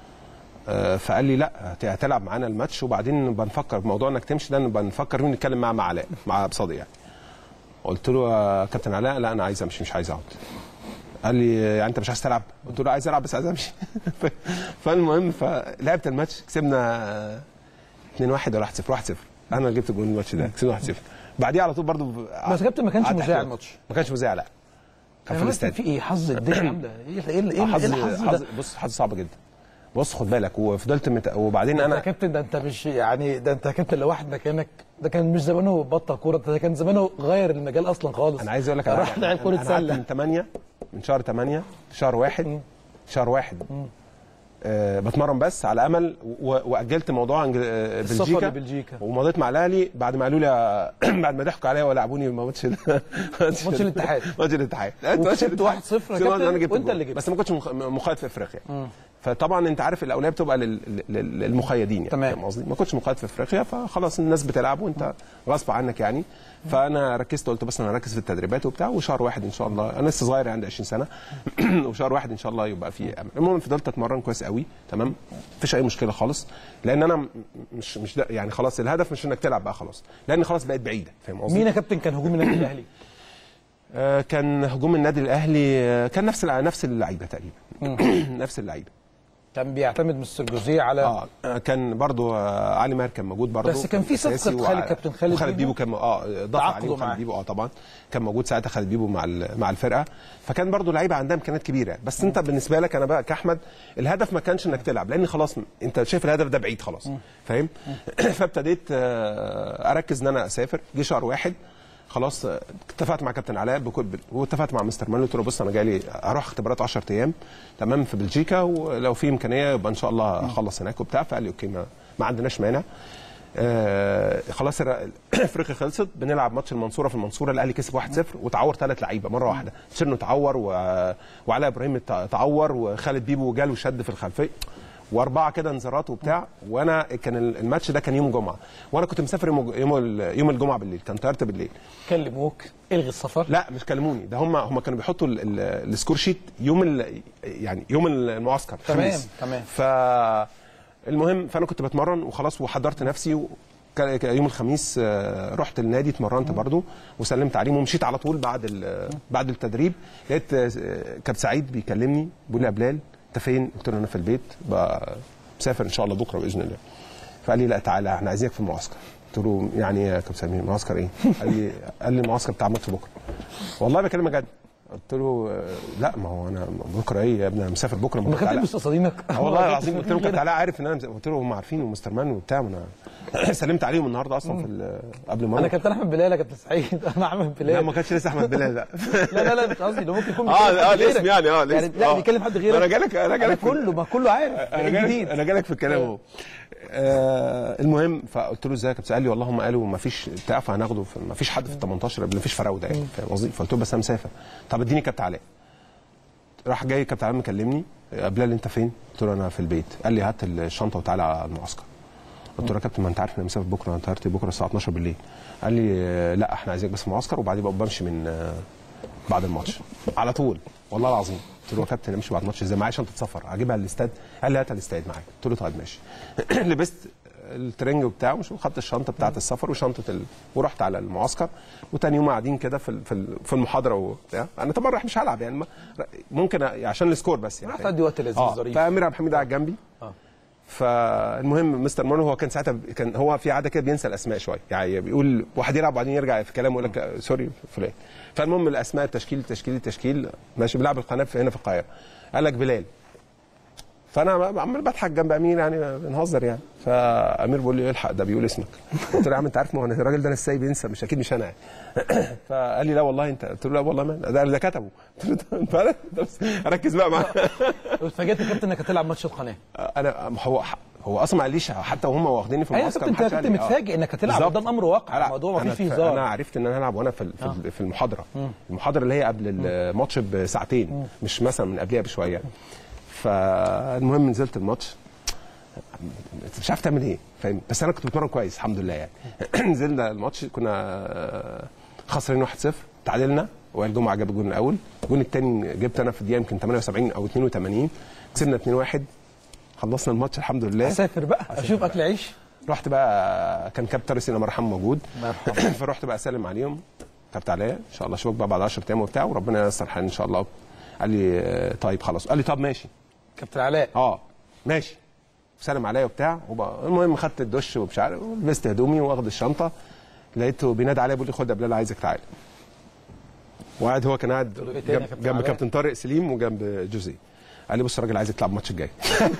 آه، فقال لي لا هت- هتلعب معانا الماتش وبعدين بنفكر في موضوع انك تمشي ده بنفكر فيه نتكلم مع مع علاء مع بصدق يعني قلت له يا كابتن علاء لا انا عايز امشي مش عايز اقعد قال لي يعني انت مش عايز تلعب قلت له عايز العب بس عايز امشي ف- فالمهم فلعبت الماتش كسبنا 2 1 ولا 1 0 1 0 انا اللي جبت جول الماتش ده كسبنا 1 0 بعديه على طول برضو بس يا كابتن ما كانش قعدت مذاع أحكي. الماتش. ما كانش مذاع لا كان في كان الاستاد في ايه حظ الدنيا عامله ايه ايه ايه إيه حظ الحظ حظ ده بص حظ صعب جدا بص خد بالك وفضلت مت... وبعدين انا يا انا كابتن ده انت مش يعني ده انت يا كابتن لو واحد مكانك ده كان مش زمانه بطل كوره ده كان زمانه غير المجال اصلا خالص انا عايز اقول لك على راح حاجة. لعب كره أنا قعدت سله من 8 من شهر 8 شهر واحد شهر واحد آه بتمرن بس على امل و... واجلت موضوع إنج- آه، السفر بلجيكا لبلجيكا. ومضيت مع الاهلي بعد ما قالوا لي بعد ما ضحكوا عليا ولعبوني ماتش ماتش الاتحاد. ماتش الاتحاد وكسبت 1-0 يا كابتن، انا جبت وأنت الجول. اللي جبت. بس ما كنتش مخ- مقيد في افريقيا فطبعا انت عارف الاولويه بتبقى لل- لل- للمقيدين يعني تمام. فاهم قصدي ما كنتش مقيد في افريقيا فخلاص الناس بتلعب وانت غصب عنك يعني فانا ركزت قلت بس انا هركز في التدريبات وبتاع وشهر واحد ان شاء الله انا لسه صغير عندي 20 سنه وشهر واحد ان شاء الله يبقى في امل المهم فضلت اتمرن كويس قوي تمام مفيش اي مشكله خالص لان انا م- مش مش ده يعني خلاص الهدف مش انك تلعب بقى خلاص لان خلاص بقت بعيده فاهم قصدي مين يا كابتن كان هجوم النادي الاهلي آه، كان هجوم النادي الاهلي آه، كان نفس الع- نفس اللعيبه تقريبا نفس اللعيبه كان بيعتمد مستر جوزيه على اه كان برضو آه علي ماهر كان موجود برضو بس كان في صفقة أساسي خالد- وع- كابتن خالد وخالد بيبو. بيبو كان اه ضاف تعاقدوا عليه معاه. خالد بيبو اه طبعا كان موجود ساعتها خالد بيبو مع ال- مع الفرقه فكان برضو لعيبه عندها امكانيات كبيره بس انت بالنسبه لك انا بقى كاحمد الهدف ما كانش انك تلعب لان خلاص انت شايف الهدف ده بعيد خلاص فاهم فابتديت آه، اركز ان انا اسافر جه شهر واحد خلاص آه، اتفقت مع كابتن علاء بكل واتفقت مع مستر مان قلت له بص انا جاي هروح اختبارات 10 ايام تمام في بلجيكا ولو في امكانيه يبقى ان شاء الله اخلص هناك وبتاع فقال لي اوكي ما, ما عندناش مانع آه خلاص الر- افريقيا خلصت بنلعب ماتش المنصوره في المنصوره الاهلي كسب 1-0 وتعور ثلاث لعيبه مره واحده تشيرنو تعور و... وعلاء ابراهيم تع- تعور وخالد بيبو جاله شد في الخلفيه واربعه كده انذارات وبتاع وانا كان الماتش ده كان يوم جمعه وانا كنت مسافر يوم يوم ال- يوم الجمعه بالليل كان طيارتي بالليل كلموك الغي السفر لا مش كلموني ده هم هم كانوا بيحطوا ال- ال- السكور شيت يوم ال- يعني يوم المعسكر تمام، الخميس. تمام. ف المهم فانا كنت بتمرن وخلاص وحضرت نفسي و... كان- كان يوم الخميس آه، رحت النادي اتمرنت برضو وسلمت عليهم ومشيت على طول بعد ال- بعد التدريب لقيت آه، كابتن سعيد بيكلمني بيقول لي يا بلال انت فين؟ قلت له انا في البيت بقى مسافر ان شاء الله بكره باذن الله فقال لي لا تعالى احنا عايزينك في المعسكر قلت له يعني ايه يا كابتن سمير معسكر ايه؟ قال لي قال لي المعسكر بتاع ماتش بكره والله بكلمك جد قلت له آه، لا ما هو انا بكره ايه يا ابني انا مسافر بكره ما بكره كابتن تعالى. مستقصدينك اه والله العظيم قلت لهم كابتن علاء عارف ان انا مس- قلت له هم عارفين ومستر مان وبتاع ما انا سلمت عليهم النهارده اصلا في ال- قبل ما انا أروح. كابتن احمد بلال يا كابتن سعيد انا احمد لا بلال ما كانش لسه احمد بلال لا لا لا لا مش قصدي ده ممكن يكون اه بيكلم اه حد الاسم غيرك. يعني اه يعني الاسم لا آه. بيكلم حد غيرك انا جالك انا أنا جالك في- كله ما كله عارف انا ايه جالك الجديد انا جالك في الكلام اهو آه المهم فقلت له ازاي يا كابتن قال لي والله هم قالوا ما فيش بتاع فهناخده في- ما فيش حد في ال 18 ما فيش فراوده يعني فاهم قصدي فقلت له بس انا مسافر طب اديني كابتن علاء راح جاي كابتن علاء مكلمني يا بلال انت فين؟ قلت له انا في البيت قال لي هات الشنطه وتعالى على المعسكر قلت له يا كابتن ما انت عارف ان انا مسافر بكره انا طيارتي بكره الساعه 12 بالليل قال لي آه، لا احنا عايزينك بس في المعسكر وبعدين بقى بمشي من آه، بعد الماتش على طول والله العظيم قلت له يا كابتن امشي بعد الماتش ازاي معايا شنطه سفر اجيبها الاستاد قال لي هات الاستاد معاك قلت له طيب ماشي لبست الترنج وبتاعه مش وخدت الشنطه بتاعه السفر وشنطه ال... ورحت على المعسكر وتاني يوم قاعدين كده في ال- في ال- في المحاضره وبتاع انا طبعا رايح مش هلعب يعني ما... ممكن أ- عشان السكور بس يعني راح تقضي وقت لذيذ اه ظريف فامير عبد الحميد قاعد جنبي آه. فالمهم مستر مانو هو كان ساعتها كان هو في عاده كده بينسى الاسماء شويه يعني بيقول واحد يلعب وبعدين يرجع في كلامه يقول لك سوري فلان فالمهم الاسماء التشكيل التشكيل التشكيل ماشي بيلعب القناه في هنا في القاهره قال لك بلال فانا عمال بضحك جنب امير يعني بنهزر يعني فامير بيقول لي الحق ده بيقول اسمك قلت له يا عم انت عارف ما هو أنا الراجل ده انا ازاي بينسى مش اكيد مش انا يعني فقال لي لا والله انت قلت له لا والله ما ده ده كتبه قلت له طب- فانا بس ركز بقى معاه اتفاجئت يا كابتن انك هتلعب ماتش القناه انا هو هو اصلا ما قاليش حتى وهم واخديني في ايوه المعسكر كابتن انت محدش كنت قال لي. آه. متفاجئ انك هتلعب بالظبط. قدام امر واقع لا، الموضوع ما أنا فيش فيه ف- هزار انا عرفت ان انا هلعب وانا في ال- في ال- في المحاضره المحاضره اللي هي قبل الماتش بساعتين مش مثلا من قبلها بشويه فالمهم نزلت الماتش انت مش عارف تعمل ايه فاهم بس انا كنت بتمرن كويس الحمد لله يعني نزلنا الماتش كنا آه، خسرين 1-0 تعادلنا وائل جمعه جاب الجون الاول الجون الثاني جبت انا في الدقيقه يمكن 78 او 82 كسبنا 2-1 خلصنا الماتش الحمد لله اسافر بقى اشوف اكل عيش رحت بقى كان كابتن رسين الله يرحمه موجود الله يرحمه. فرحت بقى اسلم عليهم كتبت عليا ان شاء الله اشوفك بقى بعد 10 ايام وبتاع وربنا ييسر الحال ان شاء الله قال لي آه، طيب خلاص قال لي طب ماشي كابتن علاء اه ماشي سلم عليا وبتاع وبقى المهم خدت الدش ومش عارف ولبست هدومي واخد الشنطه لقيته بينادي عليا بيقول لي خد يا بلال عايزك تعالى وقعد هو كان قاعد له إيه تاني يا جنب, كابتن جنب علاء؟ كابتن طارق سليم وجنب جوزيه قال لي بص الراجل عايزك تلعب الماتش الجاي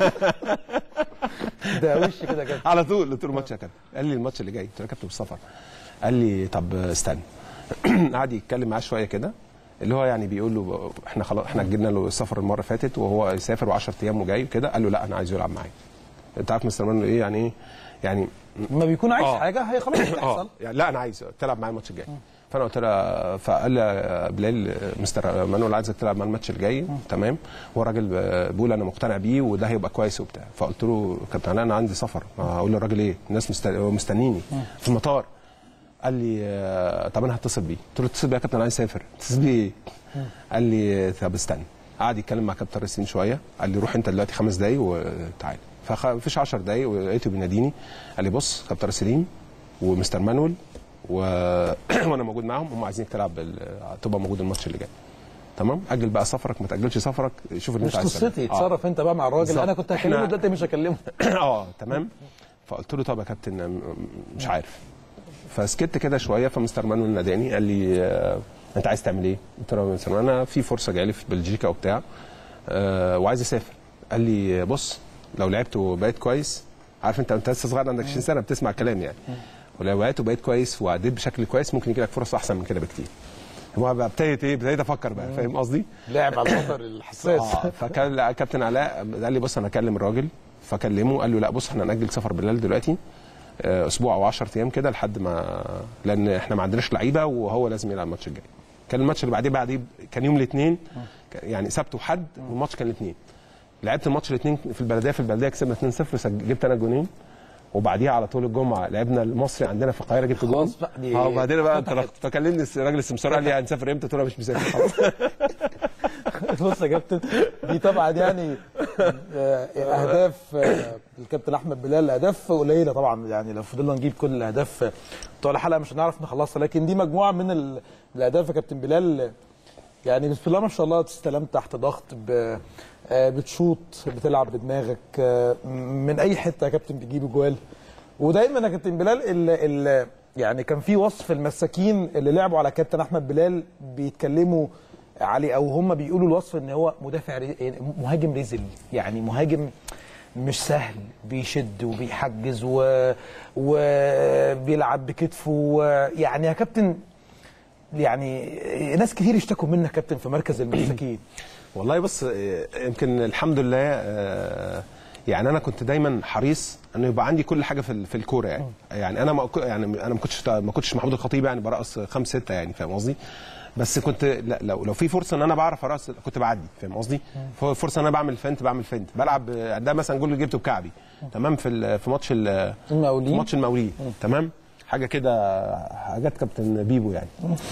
ده وش كده كده على طول قلت له الماتش يا كابتن قال لي الماتش اللي جاي قلت له يا كابتن بالسفر قال لي طب استنى قعد يتكلم معاه شويه كده اللي هو يعني بيقول له احنا خلاص احنا اجلنا له السفر المره اللي فاتت وهو يسافر و10 ايام وجاي وكده قال له لا انا عايزه يلعب معايا انت عارف مستر مان ايه يعني ايه يعني لما بيكون عايز آه. حاجه هي خلاص اه بتحصل يعني لا انا عايز تلعب معايا الماتش الجاي فانا قلت له فقال لي يا بلال مستر مانويل عايزك تلعب مع الماتش الجاي تمام هو راجل بيقول انا مقتنع بيه وده هيبقى كويس وبتاع فقلت له كابتن علاء انا عندي سفر هقول للراجل ايه الناس مست- مستنيني في المطار قال لي آه، طب انا هتصل بيه قلت له اتصل بيه يا كابتن انا عايز اسافر اتصل بيه ايه قال لي طب استنى قعد يتكلم مع كابتن رسين شويه قال لي روح انت دلوقتي خمس دقايق وتعالى فمفيش 10 دقايق ولقيته بيناديني قال لي بص كابتن سليم ومستر مانويل و... وانا موجود معاهم هم عايزينك تلعب ال... تبقى موجود الماتش اللي جاي تمام اجل بقى سفرك ما تاجلش سفرك شوف اللي مش انت عايز تعمله. قصتي آه. اتصرف انت بقى مع الراجل بالظبط. انا كنت هكلمه إحنا- دلوقتي مش هكلمه اه تمام فقلت له طب يا كابتن م- مش عارف فسكت كده شويه فمستر مانويل ناداني قال لي آه، انت عايز تعمل ايه؟ قلت له يا مستر مانويل، انا في فرصه جايه لي في بلجيكا وبتاع آه، وعايز اسافر قال لي بص لو لعبت وبقيت كويس عارف انت انت لسه صغير عندك 20 سنه بتسمع الكلام يعني ولو لعبت وبقيت كويس واديت بشكل كويس ممكن يجي لك فرص احسن من كده بكتير هو بقى ابتديت ايه ابتديت افكر بقى فاهم قصدي؟ لاعب على الوتر الحساس اه فكان كابتن علاء قال لي بص انا اكلم الراجل فكلمه قال له لا بص احنا ناجل سفر بلال دلوقتي آه، اسبوع او 10 ايام كده لحد ما لان احنا ما عندناش لعيبه وهو لازم يلعب الماتش الجاي كان الماتش اللي بعديه بعديه كان يوم الاثنين يعني سبت وحد والماتش كان الاثنين لعبت الماتش الاثنين في البلديه في البلديه كسبنا 2-0 سج- جبت انا جونين وبعديها على طول الجمعه لعبنا المصري عندنا في القاهره جبت جون خلاص بقى دي اه وبعدين بقى فتحت. انطلقت فكلمني الراجل السمسار قال لي هنسافر امتى؟ قلت له أنا مش مسافر خلاص بص يا كابتن دي طبعا يعني آه، اهداف آه، الكابتن احمد بلال اهداف قليله طبعا يعني لو فضلنا نجيب كل الاهداف بتوع الحلقه مش هنعرف نخلصها لكن دي مجموعه من ال- الاهداف يا كابتن بلال يعني بسم الله ما شاء الله استلمت تحت ضغط ب- آه، بتشوط بتلعب بدماغك آه، من اي حته يا كابتن بتجيب جوال ودايما يا كابتن بلال ال ال يعني كان في وصف المساكين اللي لعبوا على كابتن احمد بلال بيتكلموا عليه او هم بيقولوا الوصف ان هو مدافع ري- يعني مهاجم رزل يعني مهاجم مش سهل بيشد وبيحجز و... وبيلعب بكتفه و- يعني يا كابتن يعني ناس كتير اشتكوا منك يا كابتن في مركز المساكين والله بص آه، يمكن الحمد لله آه، يعني انا كنت دايما حريص انه يبقى عندي كل حاجه في ال- في الكوره يعني يعني انا ما ك- يعني انا ما كنتش ما كنتش محمود الخطيب يعني برقص خمس سته يعني فاهم قصدي بس كنت لا لو لو في فرصه ان انا بعرف ارقص كنت بعدي فاهم قصدي ف- فرصه ان انا بعمل فنت بعمل فنت بلعب آه، ده مثلا جول اللي جبته بكعبي تمام في ال- في ماتش ال- المقاولين. في ماتش المقاولين تمام حاجه كده حاجات كابتن بيبو يعني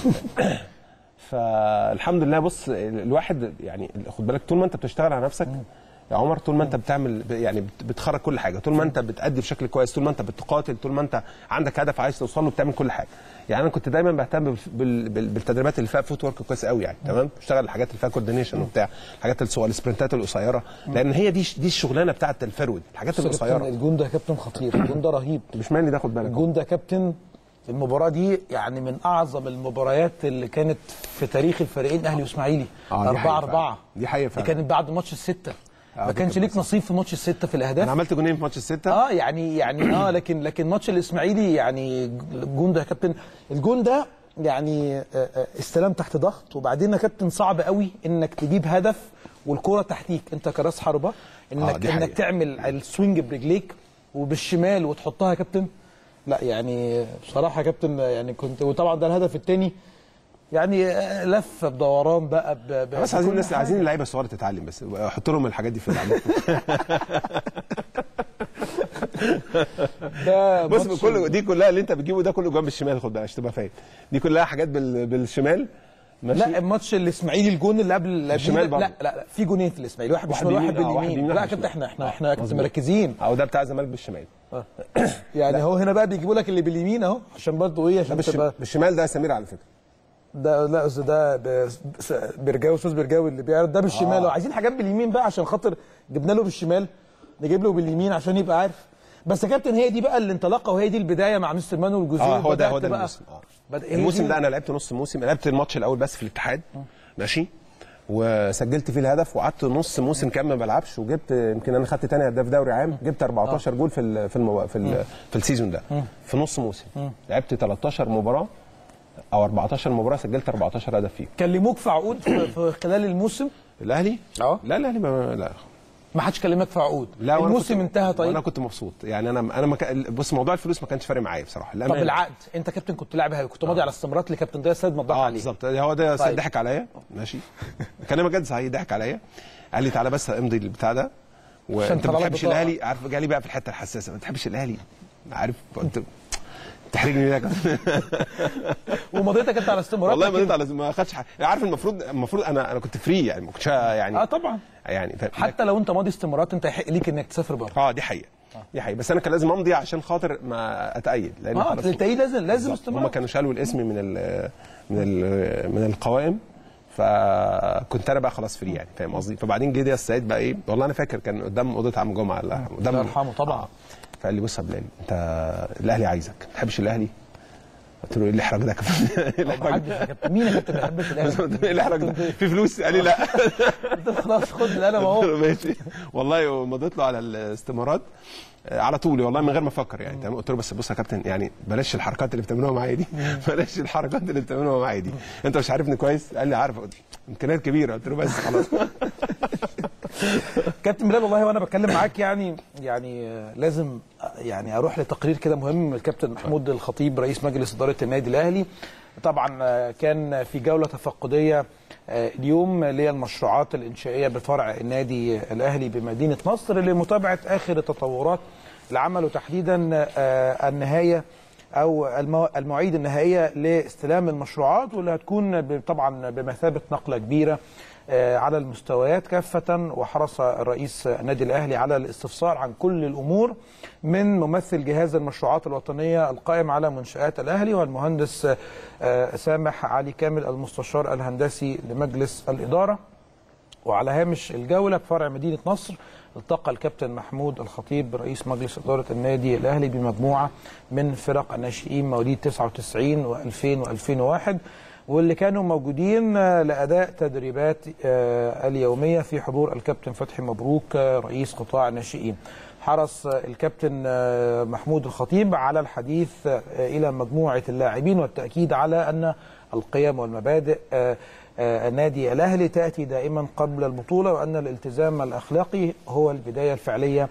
فالحمد لله بص الواحد يعني خد بالك طول ما انت بتشتغل على نفسك يا عمر طول ما انت بتعمل يعني بت- بتخرج كل حاجه طول ما انت بتأدي بشكل كويس طول ما انت بتقاتل طول ما انت عندك هدف عايز توصل له بتعمل كل حاجه يعني انا كنت دايما بهتم بال- بال- بال- بالتدريبات اللي فيها فوت ورك كويس قوي يعني تمام بشتغل الحاجات اللي فيها كوردينيشن وبتاع الحاجات الصغيره السبرنتات القصيره لان هي دي دي الشغلانه بتاعت الفرود الحاجات بص يا كابتن، القصيره الجون ده يا كابتن خطير الجون ده رهيب مش مالي ده خد بالك الجون ده يا كابتن المباراة دي يعني من أعظم المباريات اللي كانت في تاريخ الفريقين أهلي وإسماعيلي آه، دي 4 حقيقة 4 فعلا. دي حقيقة دي فعلا. كانت بعد ماتش الستة آه، ما دي كانش كانت ليك نصيب في ماتش الستة في الأهداف انا عملت جونين في ماتش السته اه يعني يعني اه لكن لكن ماتش الاسماعيلي يعني الجون ده يا كابتن الجون ده يعني آه، آه، استلام تحت ضغط وبعدين يا كابتن صعب قوي انك تجيب هدف والكرة تحتيك انت كراس حربة انك دي انك حقيقة. تعمل السوينج برجليك وبالشمال وتحطها يا كابتن لا يعني بصراحه يا كابتن يعني كنت وطبعا ده الهدف الثاني يعني آه، لف بدوران بقى ب... ب... بس عايزين بكل الناس حاجة. عايزين اللعيبه الصغيره تتعلم بس حط لهم الحاجات دي في العلم ده بص ماتش- كل دي كلها اللي انت بتجيبه ده كله جنب الشمال خد بالك عشان تبقى فاهم دي كلها حاجات بال... بالشمال ماشي لا الماتش الاسماعيلي الجون اللي قبل اللي الشمال قبل- برضه. لا لا لا في جونين في الاسماعيلي واحد واحد بالشمال واحد يمين، آه، واحد باليمين يمين، لا واحد كابتن بالشمال. احنا احنا كابتن مظبوط. مركزين او ده بتاع الزمالك بالشمال يعني هو هنا بقى بيجيبوا لك اللي باليمين اهو عشان برضه ايه ده عشان بالش... تبقى بالشمال ده سمير على فكره ده لا أصل ده ب- س- برجاوي استاذ برجاوي اللي بيعرض ده بالشمال آه. آه. عايزين حاجات باليمين بقى عشان خاطر جبنا له بالشمال نجيب له باليمين عشان يبقى عارف بس يا كابتن هي دي بقى الانطلاقه وهي دي البدايه مع مستر مانويل جوزيه اه هو ده هو وبدأت ده بقى- الموسم اه بدأ هي الموسم دي- ده انا لعبت نص موسم لعبت الماتش الاول بس في الاتحاد ماشي وسجلت فيه الهدف وقعدت نص موسم كامل ما بلعبش وجبت يمكن انا خدت تاني هداف دوري عام جبت 14 جول في ال في المو... في, ال في السيزون ده في نص موسم لعبت 13 مباراه او 14 مباراه سجلت 14 هدف فيه كلموك في عقود في, في خلال الموسم الاهلي اه. لا الاهلي ما لا ما حدش كلمك في عقود لا وأنا الموسم كنت- انتهى طيب انا كنت مبسوط يعني انا انا ما كان- بص موضوع الفلوس ما كانش فارق معايا بصراحه طب للأمانة. العقد انت كابتن كنت لاعب هاوي كنت ماضي على استمارات لكابتن ضياء السيد مضاح اه عليه بالظبط هو ده طيب. ضحك عليا ماشي كلامك جد صحيح ضحك عليا قال لي تعالى بس امضي البتاع ده وانت طلع ما لك بتحبش بطاقة. الاهلي عارف جالي بقى في الحته الحساسه ما بتحبش الاهلي عارف انت تحرجني ده ومضيتك انت على استمارات والله ما لكن- انت على ما خدش حاجه عارف المفروض المفروض انا انا كنت فري يعني ما كنتش يعني اه طبعا يعني فاهم؟ حتى لو انت ماضي استمارات انت يحق ليك انك تسافر بره اه دي حقيقه دي حقيقه بس انا كان لازم امضي عشان خاطر ما اتايد لان اه خلاص التأييد لازم لازم هم استمارات كانوا شالوا الاسم من ال من ال من القوائم فكنت انا بقى خلاص فري يعني فاهم قصدي فبعدين جه دي السيد بقى ايه والله انا فاكر كان قدام اوضه عم جمعه الله يرحمه قدام الله يرحمه طبعا. آه. فقال لي بص يا بلال انت الاهلي عايزك ما تحبش الاهلي قلت له ايه الاحراج ده يا كابتن؟ ايه الاحراج محدش يا كابتن مين يا كابتن ما يحبش الاهلي ايه الاحراج ده في فلوس قال لي لا انت خلاص خد القلم قلت اهو له ماشي والله ومضيت له على الاستمارات آه، على طول والله من غير ما افكر يعني تمام قلت له بس بص يا كابتن يعني بلاش الحركات اللي بتعملوها معايا دي بلاش الحركات اللي بتعملوها معايا دي انت مش عارفني كويس قال لي عارف قلت له امكانيات كبيره قلت له بس خلاص كابتن بلال والله وانا بتكلم معاك يعني يعني آه، لازم آه، يعني اروح لتقرير كده مهم من الكابتن محمود الخطيب رئيس مجلس اداره النادي الاهلي طبعا آه، كان في جوله تفقديه آه، اليوم للمشروعات الانشائيه بفرع النادي الاهلي بمدينه نصر لمتابعه اخر التطورات العمل وتحديدا آه، النهايه او المو- المواعيد النهائيه لاستلام المشروعات واللي هتكون ب- طبعا بمثابه نقله كبيره آه، على المستويات كافة وحرص الرئيس النادي الأهلي على الاستفسار عن كل الأمور من ممثل جهاز المشروعات الوطنية القائم على منشآت الأهلي والمهندس آه، سامح علي كامل المستشار الهندسي لمجلس الإدارة وعلى هامش الجولة بفرع مدينة نصر التقى الكابتن محمود الخطيب رئيس مجلس إدارة النادي الأهلي بمجموعة من فرق الناشئين مواليد 99 و2000 و2001 واللي كانوا موجودين آه، لأداء تدريبات آه، اليومية في حضور الكابتن فتحي مبروك آه، رئيس قطاع الناشئين حرص آه، الكابتن آه، محمود الخطيب على الحديث آه، إلى مجموعة اللاعبين والتأكيد على أن القيم والمبادئ آه، آه، النادي الأهلي تأتي دائما قبل البطولة وأن الالتزام الأخلاقي هو البداية الفعلية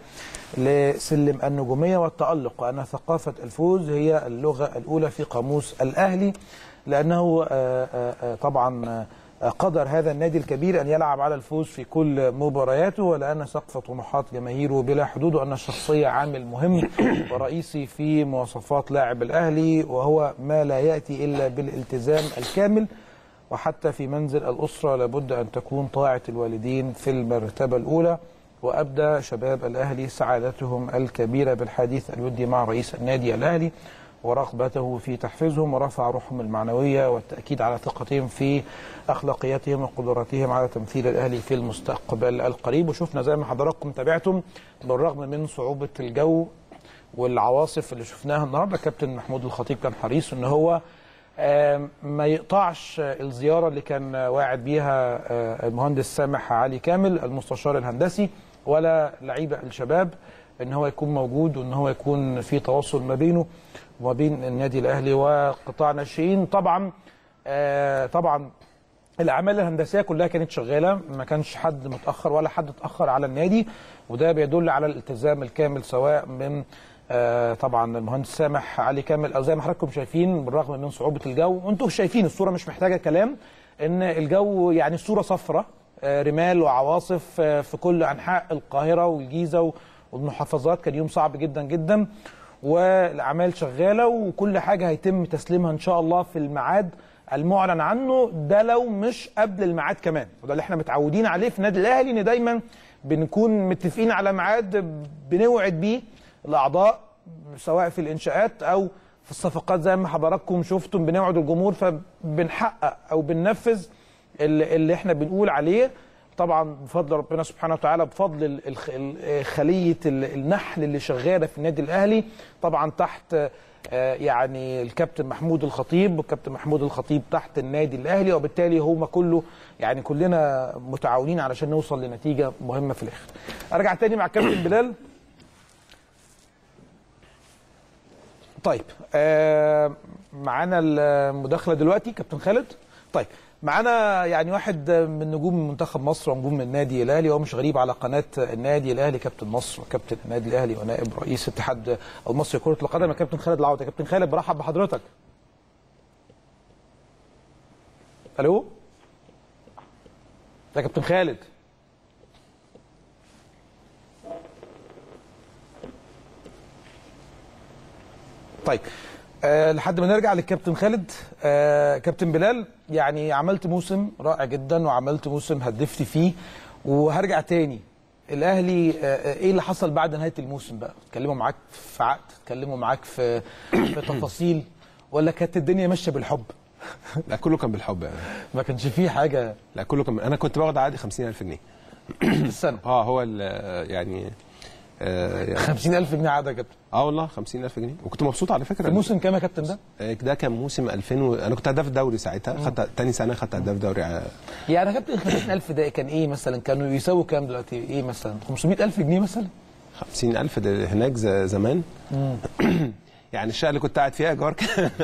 لسلم النجومية والتألق وأن ثقافة الفوز هي اللغة الأولى في قاموس الأهلي لأنه آه، آه، آه، طبعا آه، قدر هذا النادي الكبير أن يلعب على الفوز في كل مبارياته ولأن سقف طموحات جماهيره بلا حدود وأن الشخصية عامل مهم ورئيسي في مواصفات لاعب الأهلي وهو ما لا يأتي إلا بالالتزام الكامل وحتى في منزل الأسرة لابد أن تكون طاعة الوالدين في المرتبة الأولى وأبدى شباب الأهلي سعادتهم الكبيرة بالحديث الودي مع رئيس النادي الأهلي ورغبته في تحفيزهم ورفع روحهم المعنوية والتأكيد على ثقتهم في أخلاقياتهم وقدراتهم على تمثيل الأهلي في المستقبل القريب وشفنا زي ما حضراتكم تابعتم بالرغم من صعوبة الجو والعواصف اللي شفناها النهارده كابتن محمود الخطيب كان حريص ان هو آم، ما يقطعش الزياره اللي كان واعد بيها آه، المهندس سامح علي كامل المستشار الهندسي ولا لعيبه الشباب ان هو يكون موجود وان هو يكون في تواصل ما بينه وما بين النادي الاهلي وقطاع الناشئين طبعا آه، طبعا الاعمال الهندسيه كلها كانت شغاله ما كانش حد متاخر ولا حد اتاخر على النادي وده بيدل على الالتزام الكامل سواء من آه، طبعا المهندس سامح علي كامل او زي ما حضراتكم شايفين بالرغم من صعوبه الجو وانتم شايفين الصوره مش محتاجه كلام ان الجو يعني الصوره صفراء آه، رمال وعواصف آه، في كل انحاء القاهره والجيزه و- والمحافظات كان يوم صعب جدا جدا والاعمال شغاله وكل حاجه هيتم تسليمها ان شاء الله في الميعاد المعلن عنه ده لو مش قبل الميعاد كمان وده اللي احنا متعودين عليه في النادي الاهلي ان دايما بنكون متفقين على ميعاد بنوعد بيه الاعضاء سواء في الانشاءات او في الصفقات زي ما حضراتكم شفتم بنوعد الجمهور فبنحقق او بننفذ اللي, اللي احنا بنقول عليه طبعا بفضل ربنا سبحانه وتعالى بفضل ال- الخ- ال- خليه ال- النحل اللي شغاله في النادي الاهلي طبعا تحت آه، يعني الكابتن محمود الخطيب والكابتن محمود الخطيب تحت النادي الاهلي وبالتالي هما كله يعني كلنا متعاونين علشان نوصل لنتيجه مهمه في الاخر. ارجع تاني مع الكابتن بلال طيب آه معانا المداخله دلوقتي كابتن خالد طيب معانا يعني واحد من نجوم منتخب مصر ونجوم النادي الاهلي وهو مش غريب على قناه النادي الاهلي كابتن مصر وكابتن النادي الاهلي ونائب رئيس اتحاد المصري لكره القدم يا كابتن خالد العوضي يا كابتن خالد برحب بحضرتك الو يا كابتن خالد طيب أه لحد ما نرجع للكابتن خالد أه كابتن بلال يعني عملت موسم رائع جدا وعملت موسم هدفت فيه وهرجع تاني الاهلي أه آه، ايه اللي حصل بعد نهايه الموسم بقى اتكلموا معاك في عقد اتكلموا معاك في في تفاصيل ولا كانت الدنيا ماشيه بالحب لا كله كان بالحب يعني ما كانش فيه حاجه لا كله كان انا كنت باخد عادي 50000 جنيه في السنه اه هو ال- يعني آه يعني- 50000 جنيه عاده يا كابتن اه والله 50000 جنيه وكنت مبسوط على فكره في موسم كام يا كابتن ده؟ آه، ده كان موسم 2000 و... انا كنت هداف دوري ساعتها خدت تاني سنه خدت هداف دوري ع- يعني يا كابتن 50000 ده كان ايه مثلا كانوا يساووا كام دلوقتي ايه مثلا 500000 جنيه مثلا 50000 ده هناك ز- زمان يعني الشقه اللي كنت قاعد فيها ايجار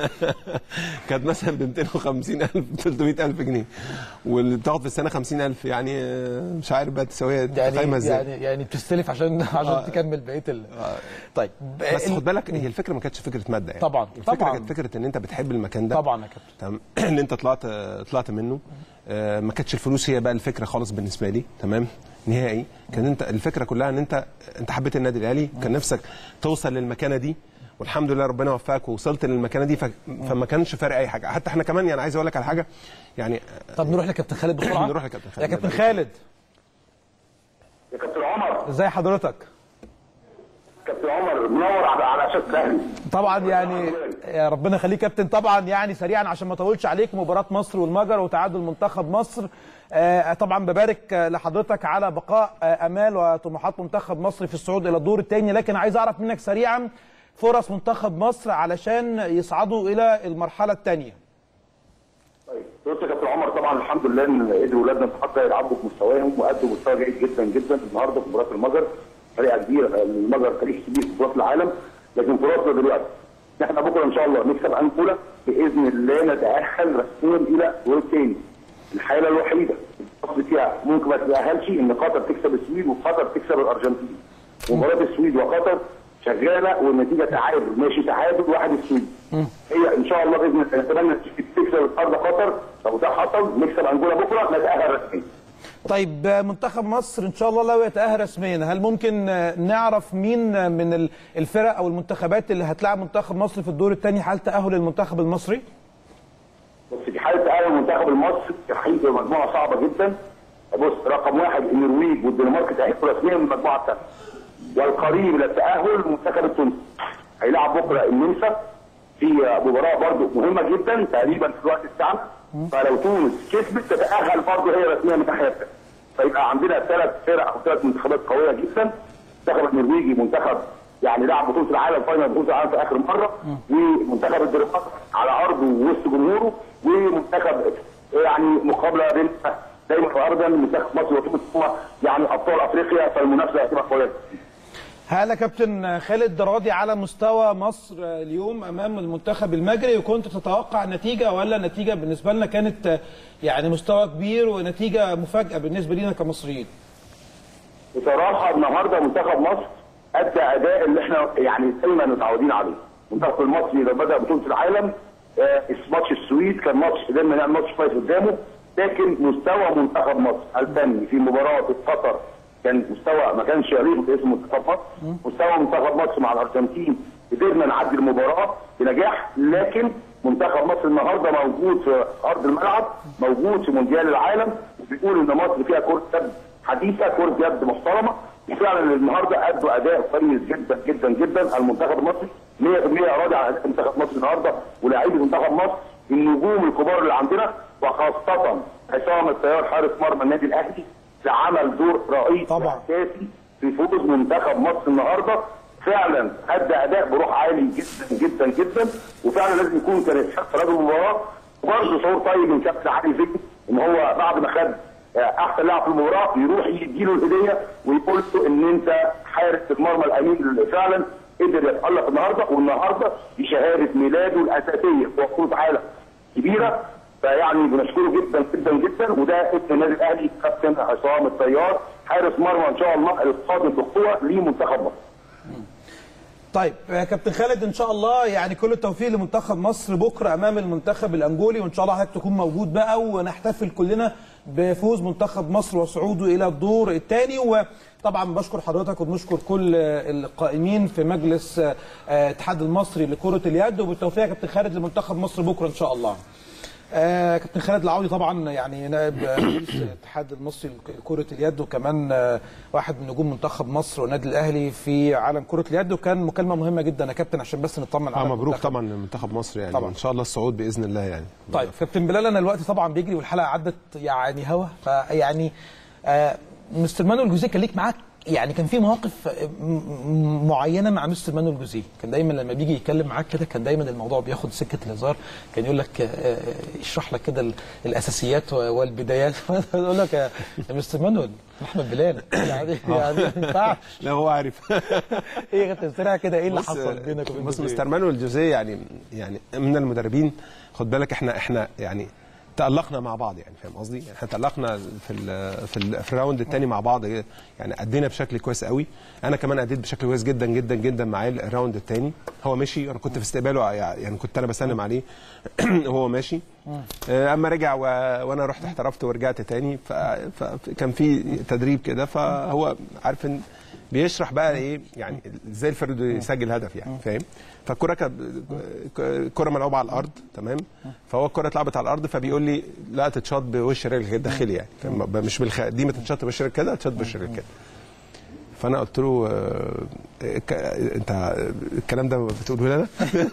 كانت مثلا ب 250000 300000 جنيه واللي بتاخد في السنه 50000 يعني آه، مش عارف بقى تساويها قايمه يعني ازاي يعني يعني بتستلف عشان عشان آه. تكمل بقيه ال... طيب بس ال- خد بالك هي الفكره ما كانتش فكره ماده يعني طبعاً، الفكره طبعاً. كانت فكره ان انت بتحب المكان ده طبعا يا كابتن تمام اللي انت طلعت طلعت منه آه، ما كانتش الفلوس هي بقى الفكره خالص بالنسبه لي تمام نهائي كان انت الفكره كلها ان انت انت حبيت النادي الاهلي كان نفسك توصل للمكانه دي والحمد لله ربنا وفقك ووصلت للمكانه دي ف... فما كانش فارق اي حاجه حتى احنا كمان يعني عايز اقول لك على حاجه يعني طب نروح لكابتن خالد بسرعه نروح لكابتن خالد. يا كابتن خالد يا كابتن عمر ازي حضرتك كابتن عمر منور على على شاشه الاهلي طبعا يعني يا ربنا يخليك كابتن طبعا يعني سريعا عشان ما اطولش عليك مباراه مصر والمجر وتعادل منتخب مصر آه، طبعا ببارك آه، لحضرتك على بقاء آه، امال وطموحات منتخب مصر في الصعود الى الدور الثاني لكن عايز اعرف منك سريعا فرص منتخب مصر علشان يصعدوا الى المرحله الثانيه طيب بص يا كابتن عمر طبعا الحمد لله ان قدروا ولادنا النهارده يلعبوا بمستواهم وادوا مستوى جيد جدا جدا النهارده في مباراه المجر فريق كبير المجر فريق كبير في بطولات العالم لكن فرصنا دلوقتي احنا بكره ان شاء الله نكسب انجولا باذن الله نتاهل رسميا الى دور الثاني الحاله الوحيده الفصل فيها ممكن ما تتاهلش ان قطر تكسب السويد وقطر تكسب الارجنتين مباراه السويد وقطر شغاله والنتيجه تعادل ماشي تعادل واحد السويد هي ان شاء الله باذن الله نتمنى تكسب ارض قطر لو ده حصل نكسب انجولا بكره نتاهل رسميا طيب آه، منتخب مصر ان شاء الله لو يتاهل رسميا هل ممكن آه، نعرف مين آه، من ال- الفرق او المنتخبات اللي هتلاعب منتخب مصر في الدور الثاني حال تاهل المنتخب المصري؟ بص في حاله تاهل المنتخب المصري حقيقي مجموعه صعبه جدا بص رقم واحد النرويج والدنمارك تاهلوا رسميا من المجموعه الثانيه والقريب الى التاهل المنتخب التونسي هيلعب بكره النمسا في مباراه برضو مهمه جدا تقريبا في الوقت بتاعنا فلو تونس كسبت تتاهل برضو هي رسميا من الناحيه الثانيه فيبقى عندنا ثلاث فرق او ثلاث منتخبات قويه جدا المنتخب النرويجي منتخب يعني لعب بطوله العالم فاينل بطوله العالم في اخر مره ومنتخب الدنمارك على ارضه ووسط جمهوره ومنتخب يعني مقابله بين دايما واردا منتخب مصر وتونس هو يعني ابطال افريقيا فالمنافسه هتبقى قويه جداً. هل يا كابتن خالد راضي على مستوى مصر اليوم امام المنتخب المجري وكنت تتوقع نتيجه ولا نتيجه بالنسبه لنا كانت يعني مستوى كبير ونتيجه مفاجاه بالنسبه لنا كمصريين؟ بصراحه النهارده منتخب مصر ادى اداء اللي احنا يعني دايما متعودين عليه. المنتخب المصري لما بدا بطوله العالم آه، ماتش السويد كان ماتش قدرنا نعمل ماتش كويس قدامه لكن مستوى منتخب مصر الفني في مباراه قطر كان مستوى ما كانش يليق باسم منتخب مصر مستوى منتخب مصر مع الارجنتين قدرنا نعدي المباراه بنجاح لكن منتخب مصر النهارده موجود في ارض الملعب موجود في مونديال العالم وبيقول ان مصر فيها كره يد حديثه كره يد محترمه وفعلا النهارده ادوا اداء كويس جدا جدا جدا المنتخب المصري 100% راضي عن اداء منتخب مصر النهارده ولاعيبه منتخب مصر النجوم الكبار اللي عندنا وخاصه عصام الطيار حارس مرمى النادي الاهلي اللي عمل دور رئيسي طبعا. اساسي في فوز منتخب مصر النهارده فعلا ادى اداء بروح عالي جدا جدا جدا وفعلا لازم يكون كان يستحق رجل المباراه وبرضه شعور طيب من كابتن علي زكي ان هو بعد ما خد آه، احسن لاعب في المباراه يروح يديله الهديه ويقول له ان انت حارس المرمى الامين اللي فعلا قدر يتالق النهارده والنهارده دي شهاده ميلاده الاساسيه في بطوله عالم كبيره فيعني بنشكره جدا جدا جدا وده ابن النادي الاهلي كابتن عصام الطيار حارس مرمى ان شاء الله القادم بقوه لمنتخب مصر طيب آه، كابتن خالد ان شاء الله يعني كل التوفيق لمنتخب مصر بكره امام المنتخب الانجولي وان شاء الله حضرتك تكون موجود بقى ونحتفل كلنا بفوز منتخب مصر وصعوده الى الدور الثاني وطبعا بشكر حضرتك وبنشكر كل آه، القائمين في مجلس آه، آه، الاتحاد المصري لكره اليد وبالتوفيق يا كابتن خالد لمنتخب مصر بكره ان شاء الله. آه كابتن خالد العوضي طبعا يعني نائب رئيس الاتحاد المصري لكرة اليد وكمان آه واحد من نجوم منتخب مصر والنادي الاهلي في عالم كرة اليد وكان مكالمة مهمة جدا يا كابتن عشان بس نطمن اه على مبروك المنتخب. طبعا لمنتخب مصر يعني طبعاً. ان شاء الله الصعود باذن الله يعني طيب كابتن بلال انا الوقت طبعا بيجري والحلقه عدت يعني هوا فيعني آه مستر مانويل جوزيه كان ليك معاك يعني كان في مواقف آه، م- م- معينه مع مستر مانويل جوزيه كان دايما لما بيجي يتكلم معاك كده كان دايما الموضوع بياخد سكه الهزار كان يقول لك آه، آه، يشرح لك كده ال- الاساسيات و- والبدايات يقول لك يا يا مستر مانويل احمد بلال يعني يعني ما ينفعش لا هو عارف ايه يا كابتن سريع كده ايه اللي بص- حصل بينك وبين بص جوزيه؟ مستر مانويل جوزيه يعني يعني من المدربين خد بالك احنا احنا يعني تألقنا مع بعض يعني فاهم قصدي؟ يعني احنا تألقنا في ال في, ال في الراوند الثاني مع بعض يعني ادينا بشكل كويس قوي انا كمان اديت بشكل كويس جدا جدا جدا معاه الراوند الثاني هو مشي انا كنت في استقباله يعني كنت انا بسلم عليه وهو ماشي آه، اما رجع و... وانا رحت احترفت ورجعت تاني ف... فكان في تدريب كده فهو عارف ان بيشرح بقى ايه يعني ازاي الفرد يسجل هدف يعني فاهم فالكره كانت كره ملعوبه على الارض تمام فهو الكره اتلعبت على الارض فبيقول لي لا تتشاط بوش رجلك الداخلي يعني فاهم؟ مش بالخ... دي ما تتشاط بوش رجلك كده تتشاط بوش رجلك كده فانا قلت له آه، ك- انت الكلام ده بتقوله لي انا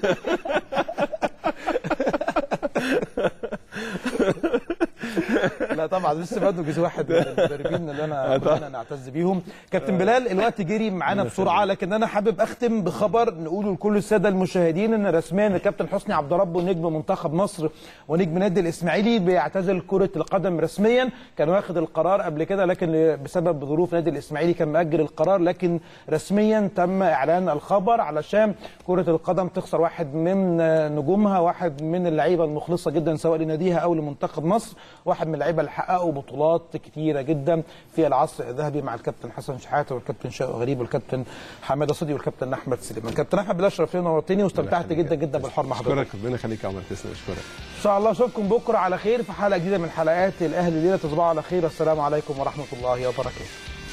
لا طبعا لسه برضه جزء واحد من المدربين اللي انا كلنا نعتز بيهم كابتن بلال الوقت جري معانا بسرعه لكن انا حابب اختم بخبر نقوله لكل الساده المشاهدين ان رسميا الكابتن حسني عبد ربه نجم منتخب مصر ونجم نادي الاسماعيلي بيعتزل كره القدم رسميا كان واخد القرار قبل كده لكن بسبب ظروف نادي الاسماعيلي كان مأجل القرار لكن رسميا تم اعلان الخبر علشان كره القدم تخسر واحد من نجومها واحد من اللعيبه المخلصه جدا سواء لناديها او لمنتخب مصر واحد من اللعيبه اللي حققوا بطولات كتيره جدا في العصر الذهبي مع الكابتن حسن شحاته والكابتن شوقي غريب والكابتن حماده صدي والكابتن احمد سليمان كابتن احمد بلال شرفتني ونورتني واستمتعت جدا جدا بالحوار مع حضرتك اشكرك ربنا يخليك يا عمر تسلم اشكرك ان شاء الله اشوفكم بكره على خير في حلقه جديده من حلقات الاهلي الليله تصبحوا على خير والسلام عليكم ورحمه الله وبركاته